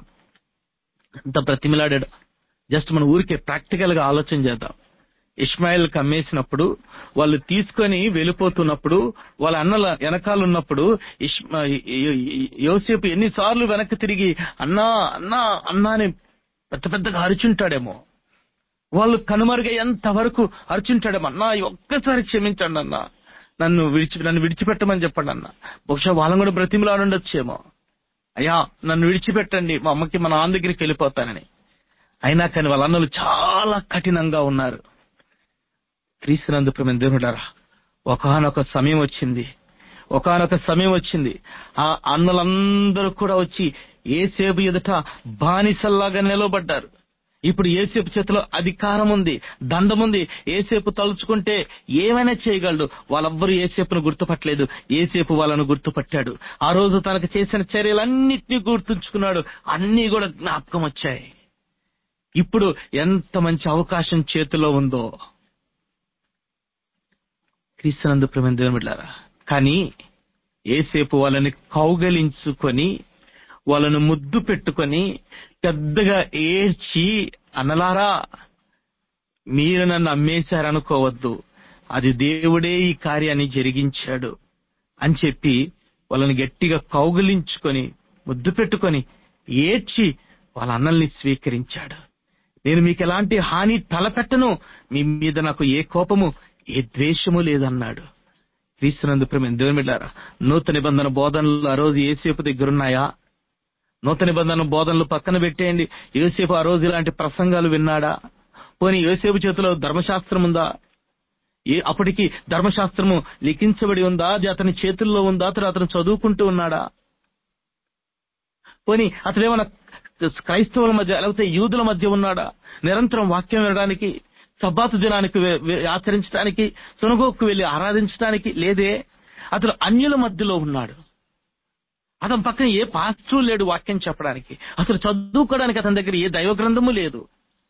ఎంత బ్రతిమిలాడాడు జస్ట్ మన ఊరికే ప్రాక్టికల్ గా ఆలోచన చేద్దాం ఇస్మాయిల్ కి అమ్మేసినప్పుడు వాళ్ళు తీసుకొని వెళ్ళిపోతున్నప్పుడు వాళ్ళ అన్నల వెనకాల ఉన్నప్పుడు ఇష్మా- యోసేపు ఎన్నిసార్లు వెనక్కి తిరిగి అన్నా అన్నా అన్నా అని పెద్ద పెద్దగా అరుచుంటాడేమో వాళ్ళు కనుమరుగయ్యేంత వరకు అరుచుంటాడేమో అన్నా ఈ ఒక్కసారి క్షమించండి అన్నా నన్ను విడిచి నన్ను విడిచిపెట్టమని చెప్పండి అన్న బహుశా వాళ్ళని కూడా బ్రతిమలాడుండొచ్చేమో అయ్యా నన్ను విడిచిపెట్టండి మా అమ్మకి మా నాన్న దగ్గరికి వెళ్ళిపోతానని అయినా కానీ వాళ్ళ అన్నలు చాలా కఠినంగా ఉన్నారు క్రీస్తునందు ప్రేమ దేవుడారా ఒకనొక సమయం వచ్చింది ఒకనొక సమయం వచ్చింది ఆ అన్నలందరూ కూడా వచ్చి ఏసేపు ఎదుట బానిసల్లాగా నిలబడ్డారు ఇప్పుడు ఏసేపు చేతిలో అధికారం ఉంది దండం ఉంది ఏసేపు తలుచుకుంటే ఏమైనా చేయగలడు వాళ్ళెవ్వరూ ఏసేపును గుర్తుపట్టలేదు ఏసేపు వాళ్ళను గుర్తుపట్టాడు ఆ రోజు తనకు చేసిన చర్యలన్నింటినీ గుర్తుంచుకున్నాడు అన్నీ కూడా జ్ఞాపకం వచ్చాయి ఇప్పుడు ఎంత మంచి అవకాశం చేతిలో ఉందో క్రీస్తునందు ప్రేమ దేవుని బిడ్డలారా కానీ ఏసేపు వాళ్ళని కౌగలించుకొని వాళ్ళను ముద్దు పెట్టుకొని పెద్దగా ఏడ్చి అనలారా మీరు నన్ను అమ్మేశారనుకోవద్దు అది దేవుడే ఈ కార్యాన్ని జరిగించాడు అని చెప్పి వాళ్ళని గట్టిగా కౌగిలించుకొని ముద్దు పెట్టుకొని ఏడ్చి వాళ్ళ అన్నల్ని స్వీకరించాడు నేను మీకు ఎలాంటి హాని తలపెట్టను మీ మీద నాకు ఏ కోపము ఏ ద్వేషము లేదన్నాడు క్రీస్తునందు ప్రేమ దేవుని బిడ్డారా నూతన నిబంధన బోధనలు ఆ రోజు ఏసేపు దగ్గరున్నాయా నూతన నిబంధన బోధనలు పక్కన పెట్టేయండి యోసేపు ఆ రోజు ఇలాంటి ప్రసంగాలు విన్నాడా పోనీ యోసేపు చేతిలో ధర్మశాస్త్రం ఉందా ఏ అప్పటికి ధర్మశాస్త్రము లిఖించబడి ఉందా అది అతని చేతుల్లో ఉందా అతను అతను చదువుకుంటూ ఉన్నాడా పోనీ అతను ఏమైనా క్రైస్తవుల మధ్య లేకపోతే యూదుల మధ్య ఉన్నాడా నిరంతరం వాక్యం వినడానికి సబ్బాతు దినానికి వె- వె- ఆచరించడానికి సునగోకు వెళ్లి ఆరాధించడానికి లేదే అతను అన్యుల మధ్యలో ఉన్నాడు అతని పక్కన ఏ పాస్టర్ లేడు వాక్యం చెప్పడానికి అసలు చదువుకోవడానికి అతని దగ్గర ఏ దైవ గ్రంథము లేదు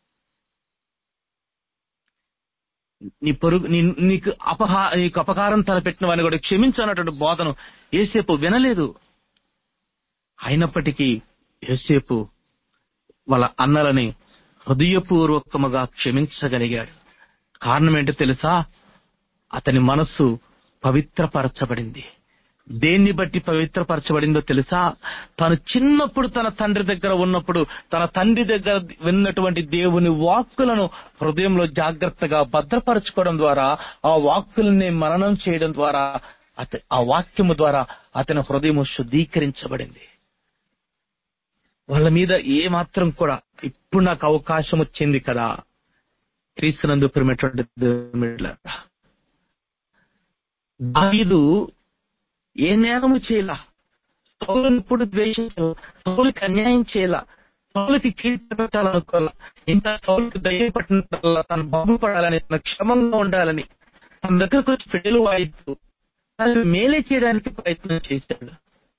నీ పొరుగు నీ- నీకు అపహా నీకు అపకారం తలపెట్టిన వాడిని కూడా క్షమించనటువంటి బోధను ఏసేపు వినలేదు అయినప్పటికీ యోసేపు వాళ్ళ అన్నలని హృదయపూర్వకముగా క్షమించగలిగాడు కారణం ఏంటో తెలుసా అతని మనస్సు పవిత్రపరచబడింది దేన్ని బట్టి పవిత్రపరచబడిందో తెలుసా తను చిన్నప్పుడు తన తండ్రి దగ్గర ఉన్నప్పుడు తన తండ్రి దగ్గర విన్నటువంటి దేవుని వాక్కులను హృదయంలో జాగ్రత్తగా భద్రపరచుకోవడం ద్వారా ఆ వాక్కుల్ని మననం చేయడం ద్వారా అత ఆ వాక్యము ద్వారా అతని హృదయము శుద్ధీకరించబడింది వాళ్ళ మీద ఏ మాత్రం కూడా ఇప్పుడు నాకు అవకాశం వచ్చింది కదా క్రీస్తునందు ప్రేమటువంటి దేవునిలారా. దావీదు ఏ నేరము చేయలా సౌలుని ఇప్పుడు ద్వేషించు సౌలుకి అన్యాయం చేయలా సౌలుకి కీర్తి పెట్టాలనుకోవాలా ఇంకా సౌలుకి దయ్యం పట్టినట్ల తను బాగుపడాలని తన క్షమంగా ఉండాలని తన దగ్గరకు వచ్చి పెళ్లి వాయిస్తూ తను మేలే చేయడానికి ప్రయత్నం చేశాడు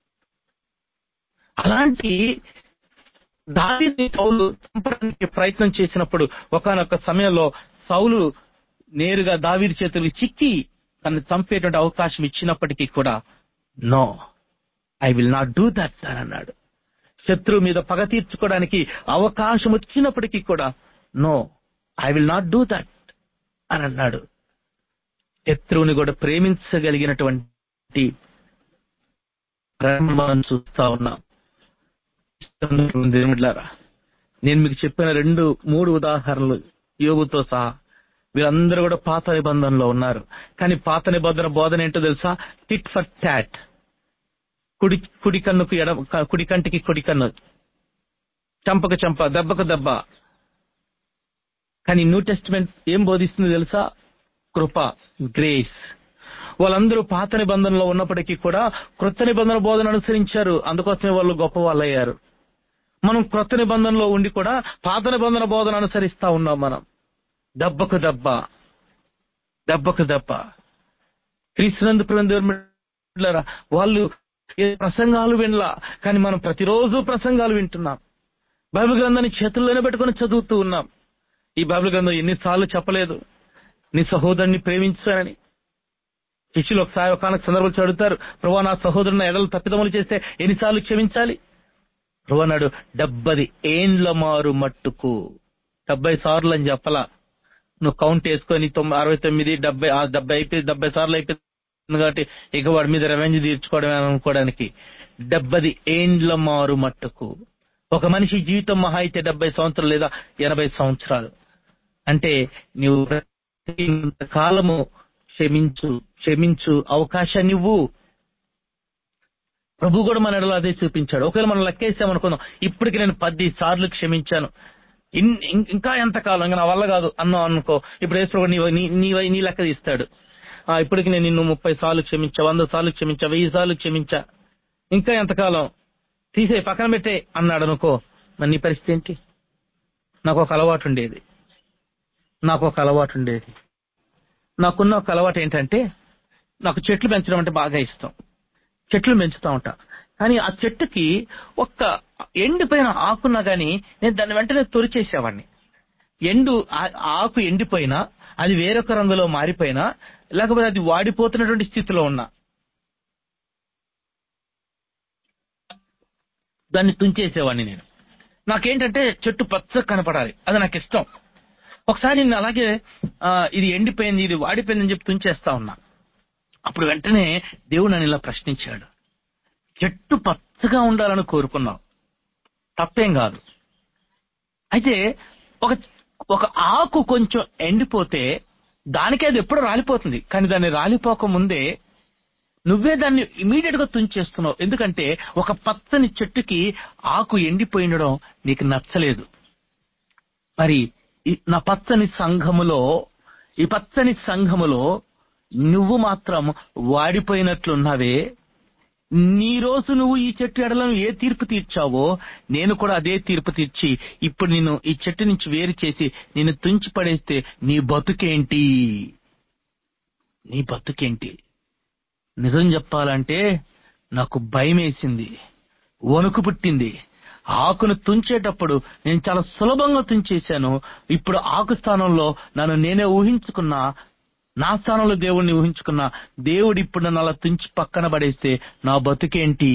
అలాంటి దావీదుని సౌలు చంపడానికి ప్రయత్నం చేసినప్పుడు ఒకానొక సమయంలో సౌలు నేరుగా దావీది చేతులు చిక్కి తను చంపేటువంటి అవకాశం ఇచ్చినప్పటికీ కూడా no I will not do that అని అన్నాడు శత్రువు మీద పగ తీర్చుకోవడానికి అవకాశం వచ్చినప్పటికీ కూడా no I will not do that అని అన్నాడు శత్రువుని కూడా ప్రేమించగలిగినటువంటి ప్రేమ మనం చూస్తా ఉన్నాం దేవుడిలారా నేను మీకు చెప్పిన రెండు మూడు ఉదాహరణలు యోగుతో సహా వీళ్ళందరూ కూడా పాత నిబంధనలో ఉన్నారు కానీ పాత నిబంధన బోధన ఏంటో తెలుసా టిట్ ఫర్ టాట్ కుడి కుడి కన్నుకు ఎడ కుడి కంటికి కుడి కన్ను చంపకు చంప దెబ్బకు దెబ్బ కానీ న్యూ టెస్టిమెంట్ ఏం బోధిస్తుంది తెలుసా కృప గ్రేస్ వాళ్ళందరూ పాత నిబంధనలో ఉన్నప్పటికీ కూడా క్రొత్త నిబంధన బోధన అనుసరించారు అందుకోసమే వాళ్ళు గొప్ప వాళ్ళు అయ్యారు మనం క్రొత్త నిబంధనలో ఉండి కూడా పాత నిబంధన బోధన అనుసరిస్తా ఉన్నాం మనం దెబ్బకు దెబ్బ దెబ్బకు దెబ్బ క్రీస్తునందు ప్రేమ వాళ్ళు ఏ ప్రసంగాలు వినలా కానీ మనం ప్రతిరోజు ప్రసంగాలు వింటున్నాం బైబిల్ గ్రంథాన్ని చేతుల్లోనే పెట్టుకొని చదువుతూ ఉన్నాం ఈ బైబిల్ గ్రంథం ఎన్నిసార్లు చెప్పలేదు నీ సహోదరుని ప్రేమించానని శిష్యులు ఒకసారి ఒకనొక సందర్భంలో చదువుతారు ప్రభా నా సహోదరుని ఎడలు తప్పిదములు చేస్తే ఎన్నిసార్లు క్షమించాలి ప్రభు అన్నాడు డెబ్బది ఏండ్ల మారు మట్టుకు డెబ్బై సార్లు అని చెప్పలా నువ్వు కౌంట్ వేసుకొని తొమ్మిది అరవై తొమ్మిది డెబ్బై ఆ డెబ్బై అయిపోయి డెబ్బై సార్లు అయిపోయింది కాబట్టి ఇక వాడి మీద రెవెన్యూ తీర్చుకోవడమే అనుకోవడానికి డెబ్బది ఏండ్ల మారు మట్టుకు ఒక మనిషి జీవితం మహా అయితే డెబ్బై సంవత్సరాలు లేదా ఎనభై సంవత్సరాలు అంటే నీవు బ్రతికినంత కాలము క్షమించు క్షమించు అవకాశాన్ని ఇవ్వు ప్రభు కూడా మన ఎడలో అదే చూపించాడు ఒకవేళ మనం లెక్కేసామనుకుందాం ఇప్పటికి నేను పది సార్లు క్షమించాను ఇన్- ఇం- ఇంకా ఎంత కాలం ఇంకా నా వల్ల కాదు అన్నావు అనుకో ఇప్పుడు యేసు నీ నీ- నీ నీ లెక్క తీస్తాడు ఆ ఇప్పటికి నేను నిన్ను ముప్పై సార్లు క్షమించా వంద సార్లు క్షమించా వెయ్యి సార్లు క్షమించా ఇంకా ఎంతకాలం తీసే పక్కన పెట్టే అన్నాడు అనుకో మరి నీ పరిస్థితి ఏంటి నాకు ఒక అలవాటు ఉండేది నాకు ఒక అలవాటు ఉండేది నాకున్న ఒక అలవాటు ఏంటంటే నాకు చెట్లు పెంచడం అంటే బాగా ఇష్టం చెట్లు పెంచుతా ఉంటా కానీ ఆ చెట్టుకి ఒక్క ఎండిపోయిన ఆకున్నా గానీ నేను దాన్ని వెంటనే తొలిచేసేవాడిని ఎండు ఆ- ఆకు ఎండిపోయినా అది వేరొక రంగులో మారిపోయినా లేకపోతే అది వాడిపోతున్నటువంటి స్థితిలో ఉన్నా దాన్ని తుంచేసేవాడిని నేను నాకేంటంటే చెట్టు పచ్చ కనపడాలి అది నాకు ఇష్టం ఒకసారి నేను అలాగే ఆ, ఇది ఎండిపోయింది ఇది వాడిపోయింది అని చెప్పి తుంచేస్తా ఉన్నా అప్పుడు వెంటనే దేవుడు నన్ను ఇలా ప్రశ్నించాడు చెట్టు పచ్చగా ఉండాలని కోరుకున్నావు తప్పేం కాదు అయితే ఒక ఒక ఆకు కొంచెం ఎండిపోతే దానికే అది ఎప్పుడు రాలిపోతుంది కానీ దాన్ని రాలిపోక ముందే నువ్వే దాన్ని ఇమీడియట్ గా తుంచేస్తున్నావు ఎందుకంటే ఒక పచ్చని చెట్టుకి ఆకు ఎండిపోయినడం నీకు నచ్చలేదు మరి ఈ- నా పచ్చని సంఘములో ఈ పచ్చని సంఘములో నువ్వు మాత్రం వాడిపోయినట్లున్నావే నీ రోజు నువ్వు ఈ చెట్టు ఎడలను ఏ తీర్పు తీర్చావో నేను కూడా అదే తీర్పు తీర్చి ఇప్పుడు నిన్ను ఈ చెట్టు నుంచి వేరు చేసి నిన్ను తుంచి పడేస్తే నీ బతుకేంటి నీ బతుకేంటి నిజం చెప్పాలంటే నాకు భయం వేసింది వణుకు పుట్టింది ఆకును తుంచేటప్పుడు నేను చాలా సులభంగా తుంచేశాను ఇప్పుడు ఆకు స్థానంలో నన్ను నేనే ఊహించుకున్నా నా స్థానంలో దేవుణ్ణి ఊహించుకున్నా దేవుడు ఇప్పుడు నన్ను అలా తుంచి పక్కన పడేస్తే నా బతుకేంటి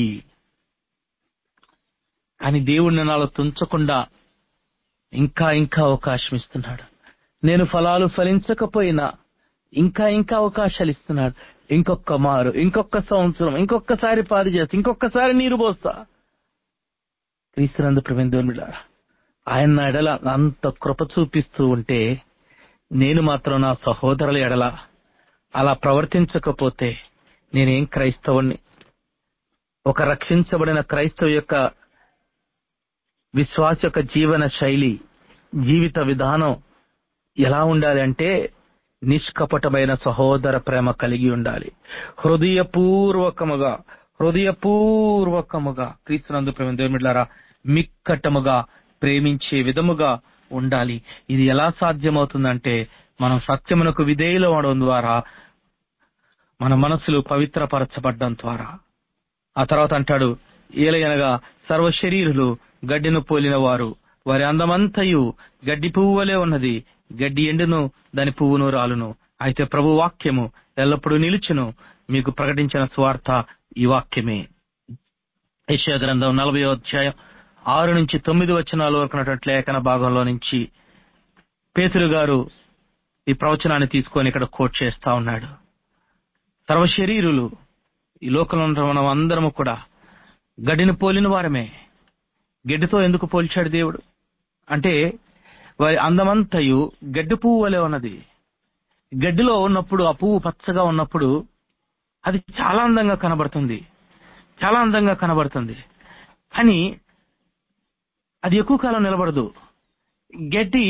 కానీ దేవుడు నన్ను అలా తుంచకుండా ఇంకా ఇంకా అవకాశం ఇస్తున్నాడు నేను ఫలాలు ఫలించకపోయినా ఇంకా ఇంకా అవకాశాలు ఇస్తున్నాడు ఇంకొక మారు ఇంకొక సంవత్సరం ఇంకొకసారి పాది చేస్తా ఇంకొకసారి నీరు పోస్తా క్రీస్తునందు ప్రవేంద్రుడా ఆయన నా ఎడల అంత కృప చూపిస్తూ ఉంటే నేను మాత్రం నా సహోదరుల ఎడల అలా ప్రవర్తించకపోతే నేనేం క్రైస్తవుణ్ణి ఒక రక్షించబడిన క్రైస్తవు యొక్క విశ్వాస యొక్క జీవన శైలి జీవిత విధానం ఎలా ఉండాలి అంటే నిష్కపటమైన సహోదర ప్రేమ కలిగి ఉండాలి హృదయపూర్వకముగా హృదయపూర్వకముగా క్రీస్తునందు ప్రేమ దేవుమిట్లారా మిక్కటముగా ప్రేమించే విధముగా ఉండాలి ఇది ఎలా సాధ్యమవుతుందంటే మనం సత్యమునకు విధేయులు అవడం ద్వారా మన మనసులు పవిత్రపరచబడ్డం ద్వారా ఆ తర్వాత అంటాడు ఏలయనగా సర్వ శరీరులు గడ్డిను పోలిన వారు వారి అందమంతయు గడ్డి పువ్వు వలె ఉన్నది గడ్డి ఎండును దాని పువ్వును రాలును అయితే ప్రభు వాక్యము ఎల్లప్పుడూ నిలుచును మీకు ప్రకటించిన స్వార్థ ఈ వాక్యమే యెషయా గ్రంథం నలభై అధ్యాయం ఆరు నుంచి తొమ్మిది వచనాల వరకు ఉన్నటువంటి లేఖన భాగంలో నుంచి పేతురు గారు ఈ ప్రవచనాన్ని తీసుకొని ఇక్కడ కోట్ చేస్తా ఉన్నాడు సర్వ శరీరులు ఈ లోకంలో ఉన్న మనం అందరము కూడా గడ్డిని పోలిన వారమే గడ్డితో ఎందుకు పోల్చాడు దేవుడు అంటే వారి అందమంతయు గడ్డి పువ్వు వలె ఉన్నది గడ్డిలో ఉన్నప్పుడు ఆ పువ్వు పచ్చగా ఉన్నప్పుడు అది చాలా అందంగా కనబడుతుంది చాలా అందంగా కనబడుతుంది కానీ అది ఎక్కువ కాలం నిలబడదు గడ్డి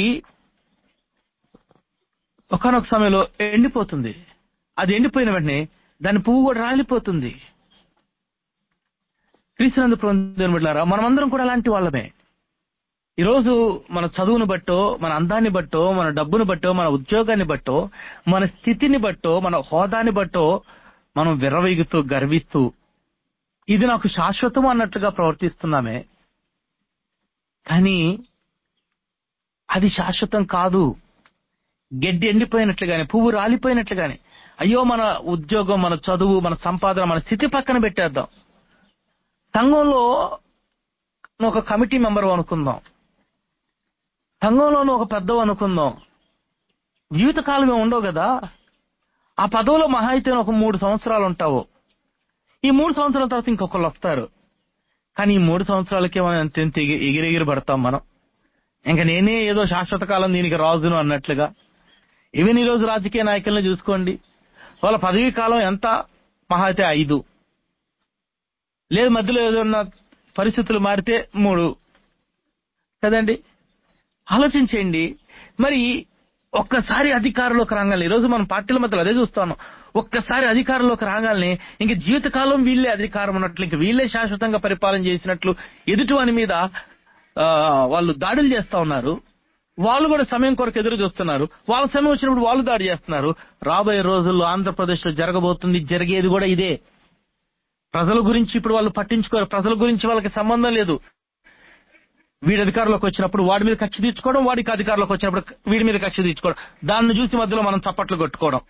ఒకనొక సమయంలో ఎండిపోతుంది అది ఎండిపోయిన వెంటనే దాని పువ్వు కూడా రాలిపోతుంది క్రీస్తునందు పొందిన మనమందరం కూడా అలాంటి వాళ్ళమే ఈరోజు మన చదువును బట్టో మన అందాన్ని బట్టో మన డబ్బును బట్టో మన ఉద్యోగాన్ని బట్టో మన స్థితిని బట్టో మన హోదాని బట్టో మనం విర్రవీగుతూ గర్విస్తూ ఇది నాకు శాశ్వతం అన్నట్లుగా ప్రవర్తిస్తున్నామే కానీ అది శాశ్వతం కాదు గడ్డి ఎండిపోయినట్లుగానే పువ్వు రాలిపోయినట్లుగానే అయ్యో మన ఉద్యోగం మన చదువు మన సంపాదన మన స్థితి పక్కన పెట్టేద్దాం సంఘంలో నువ్వు ఒక కమిటీ మెంబర్ అనుకుందాం సంఘంలో నువ్వు ఒక పెద్దవు అనుకుందాం జీవితకాలం ఏమి ఉండవు కదా ఆ పదవిలో మహా అయితే ఒక మూడు సంవత్సరాలు ఉంటావు ఈ మూడు సంవత్సరాల తర్వాత ఇంకొకళ్ళు వస్తారు కానీ ఈ మూడు సంవత్సరాలకే మనం ఎంత ఎంత ఎగి- ఎగిరెగిరి పడతాం మనం ఇంకా నేనే ఏదో శాశ్వత కాలం దీనికి రాజును అన్నట్లుగా ఈవెన్ ఈ రోజు రాజకీయ నాయకులను చూసుకోండి వాళ్ళ పదవీ కాలం ఎంత మహా అయితే ఐదు లేదు మధ్యలో ఏదన్నా పరిస్థితులు మారితే మూడు కదండి ఆలోచించేయండి మరి ఒక్కసారి అధికారంలోకి రాగానే ఈరోజు మనం పార్టీల మధ్యలో అదే చూస్తాను ఒక్కసారి అధికారంలోకి రాగానే ఇంక జీవితకాలం వీళ్ళే అధికారం ఉన్నట్లు ఇంక వీళ్ళే శాశ్వతంగా పరిపాలన చేసినట్లు ఎదుటి వాని మీద ఆ, వాళ్ళు దాడులు చేస్తా ఉన్నారు వాళ్ళు కూడా సమయం కొరకు ఎదురు చూస్తున్నారు వాళ్ళ సమయం వచ్చినప్పుడు వాళ్ళు దాడి చేస్తున్నారు రాబోయే రోజుల్లో ఆంధ్రప్రదేశ్ లో జరగబోతుంది జరిగేది కూడా ఇదే ప్రజల గురించి ఇప్పుడు వాళ్ళు పట్టించుకోరు ప్రజల గురించి వాళ్ళకి సంబంధం లేదు వీడి అధికారంలోకి వచ్చినప్పుడు వాడి మీద కక్ష తీర్చుకోవడం వాడికి అధికారంలోకి వచ్చినప్పుడు వీడి మీద కక్ష తీర్చుకోవడం దాన్ని చూసి మధ్యలో మనం చప్పట్లు కొట్టుకోవడం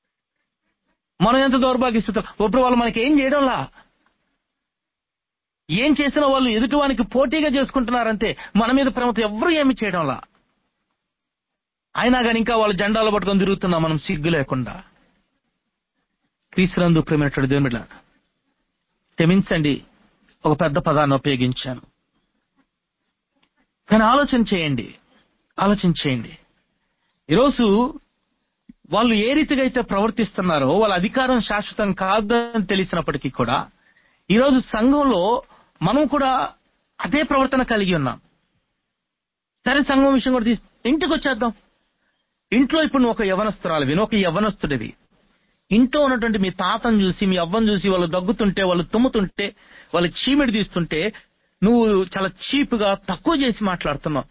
మనం ఎంత దౌర్భాగ్య స్థితిలో ఇప్పుడు వాళ్ళు మనకి ఏం చేయడంలా ఏం చేసినా వాళ్ళు ఎదుటివానికి పోటీగా చేసుకుంటున్నారంటే మన మీద ప్రేమతో ఎవ్వరూ ఏమి చేయడంలా అయినా కానీ ఇంకా వాళ్ళు జెండాలు పట్టుకొని తిరుగుతున్నాం మనం సిగ్గు లేకుండా క్రీస్తునందు ప్రేమైనటువంటి దేవుని బిడ్డలారా, క్షమించండి ఒక పెద్ద పదాన్ని ఉపయోగించాను కానీ ఆలోచన చేయండి ఆలోచన చేయండి ఈరోజు వాళ్ళు ఏ రీతిగా అయితే ప్రవర్తిస్తున్నారో వాళ్ళ అధికారం శాశ్వతం కాదని తెలిసినప్పటికీ కూడా ఈరోజు సంఘంలో మనం కూడా అదే ప్రవర్తన కలిగి ఉన్నాం సరే సంఘం విషయం కూడా తీసి ఇంటికి వచ్చేద్దాం ఇంట్లో ఇప్పుడు నువ్వు ఒక యవనస్తురాలివి నువ్వు ఒక యవనస్తుడివి ఇంట్లో ఉన్నటువంటి మీ తాతను చూసి మీ అవ్వను చూసి వాళ్ళు దగ్గుతుంటే వాళ్ళు తుమ్ముతుంటే వాళ్ళు చీమిడి తీస్తుంటే నువ్వు చాలా చీప్ గా తక్కువ చేసి మాట్లాడుతున్నావు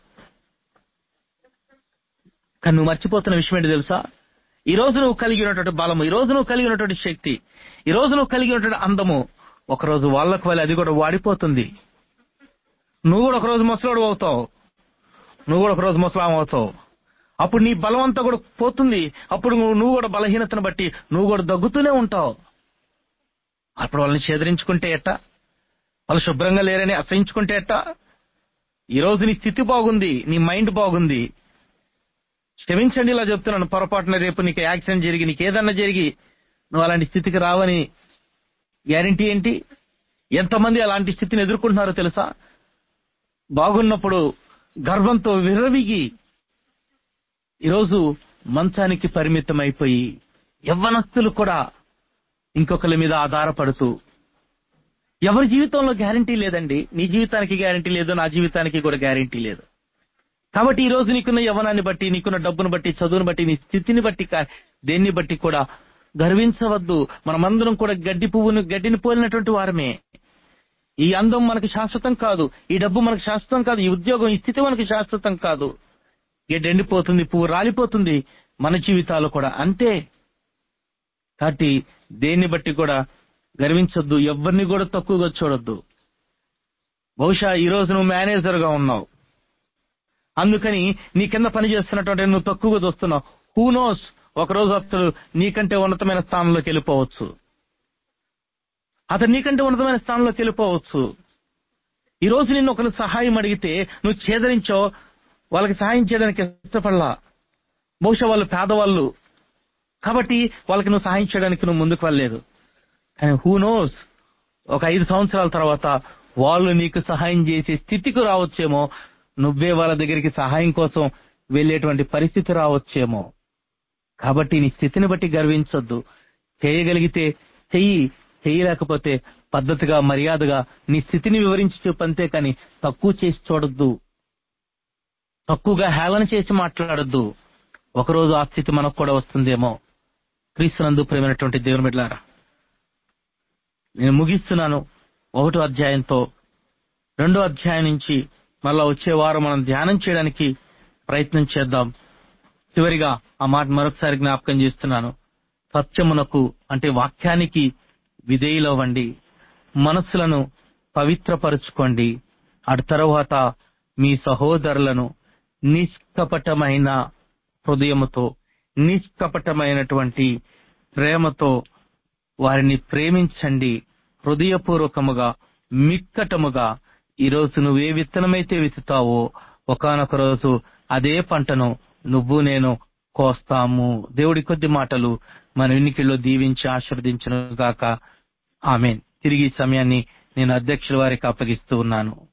కానీ నువ్వు మర్చిపోతున్న విషయం ఏంటి తెలుసా ఈ రోజు నువ్వు కలిగి ఉన్నటువంటి బలము ఈ రోజు నువ్వు కలిగి ఉన్నటువంటి శక్తి ఈ రోజు నువ్వు కలిగి ఉన్నటువంటి అందము ఒకరోజు వాళ్ళకు వాళ్ళ అది కూడా వాడిపోతుంది నువ్వు కూడా ఒకరోజు ముసలోడు అవుతావు నువ్వు కూడా ఒకరోజు ముసలాం అవుతావు అప్పుడు నీ బలం అంతా కూడా పోతుంది అప్పుడు నువ్వు నువ్వు కూడా బలహీనతను బట్టి నువ్వు కూడా దగ్గుతూనే ఉంటావు అప్పుడు వాళ్ళని ఛేదరించుకుంటే ఎట్టా వాళ్ళు శుభ్రంగా లేరని అసహించుకుంటే ఎట్టా ఈ రోజు నీ స్థితి బాగుంది నీ మైండ్ బాగుంది క్షమించండి ఇలా చెప్తున్నాను పొరపాటున రేపు నీకు యాక్సిడెంట్ జరిగి నీకు ఏదన్నా జరిగి నువ్వు అలాంటి స్థితికి రావని గ్యారంటీ ఏంటి ఎంతమంది అలాంటి స్థితిని ఎదుర్కొంటున్నారో తెలుసా బాగున్నప్పుడు గర్వంతో విర్రవిగి ఈరోజు మంచానికి పరిమితమైపోయి యవ్వనస్తులు కూడా ఇంకొకరి మీద ఆధారపడుతూ ఎవరి జీవితంలో గ్యారంటీ లేదండి నీ జీవితానికి గ్యారంటీ లేదు నా జీవితానికి కూడా గ్యారంటీ లేదు కాబట్టి ఈ రోజు నీకున్న యవ్వనాన్ని బట్టి నీకున్న డబ్బును బట్టి చదువును బట్టి నీ స్థితిని బట్టి కా- దేన్ని బట్టి కూడా గర్వించవద్దు మనమందరం కూడా గడ్డి పువ్వును గడ్డిని పోలినటువంటి వారమే ఈ అందం మనకు శాశ్వతం కాదు ఈ డబ్బు మనకు శాశ్వతం కాదు ఈ ఉద్యోగం ఈ స్థితి మనకు శాశ్వతం కాదు గడ్డి ఎండిపోతుంది పువ్వు రాలిపోతుంది మన జీవితాలు కూడా అంతే కాబట్టి దేన్ని బట్టి కూడా గర్వించొద్దు ఎవరిని కూడా తక్కువగా చూడొద్దు బహుశా ఈ రోజు నువ్వు మేనేజర్ గా ఉన్నావు అందుకని నీ కింద పని చేస్తున్నటువంటి నువ్వు తక్కువగా చూస్తున్నావు హూ నోస్ ఒక రోజు అతడు నీకంటే ఉన్నతమైన స్థానంలోకి వెళ్ళిపోవచ్చు అతడు నీకంటే ఉన్నతమైన స్థానంలోకి వెళ్ళిపోవచ్చు ఈ రోజు నిన్ను ఒకరు సహాయం అడిగితే నువ్వు చేదరించో వాళ్ళకి సహాయం చేయడానికి ఇష్టపడలా బహుశా వాళ్ళు పేదవాళ్ళు కాబట్టి వాళ్ళకి నువ్వు సహాయం చేయడానికి నువ్వు ముందుకు వెళ్ళలేదు కానీ హూ నోస్ ఒక ఐదు సంవత్సరాల తర్వాత వాళ్ళు నీకు సహాయం చేసే స్థితికి రావచ్చేమో నువ్వే వాళ్ళ దగ్గరికి సహాయం కోసం వెళ్ళేటువంటి పరిస్థితి రావచ్చేమో కాబట్టి నీ స్థితిని బట్టి గర్వించొద్దు చేయగలిగితే చెయ్యి చేయలేకపోతే పద్ధతిగా మర్యాదగా నీ స్థితిని వివరించి చెప్పంతే కానీ తక్కువ చేసి చూడొద్దు తక్కువగా హేళన చేసి మాట్లాడొద్దు ఒకరోజు ఆ స్థితి మనకు కూడా వస్తుందేమో క్రీస్తునందు ప్రేమైనటువంటి దేవుని బిడ్డలారా నేను ముగిస్తున్నాను ఒకటో అధ్యాయంతో రెండో అధ్యాయం నుంచి మళ్ళా వచ్చే వారం మనం ధ్యానం చేయడానికి ప్రయత్నం చేద్దాం చివరిగా ఆ మాట మరొకసారి జ్ఞాపకం చేస్తున్నాను సత్యమునకు అంటే వాక్యానికి విధేయులవ్వండి మనస్సులను పవిత్రపరుచుకోండి అటు తరువాత మీ సహోదరులను నిష్కపటమైన హృదయముతో నిష్కపటమైనటువంటి ప్రేమతో వారిని ప్రేమించండి హృదయపూర్వకముగా మిక్కటముగా ఈరోజు నువ్వే విత్తనమైతే విత్తుతావో ఒకనొక రోజు అదే పంటను నువ్వు నేను కోస్తాము దేవుడి కొద్ది మాటలు మన వినికిలో దీవించి ఆశీర్వదించను గాక ఆమెన్ తిరిగి ఈ సమయాన్ని నేను అధ్యక్షుల వారికి అప్పగిస్తూ ఉన్నాను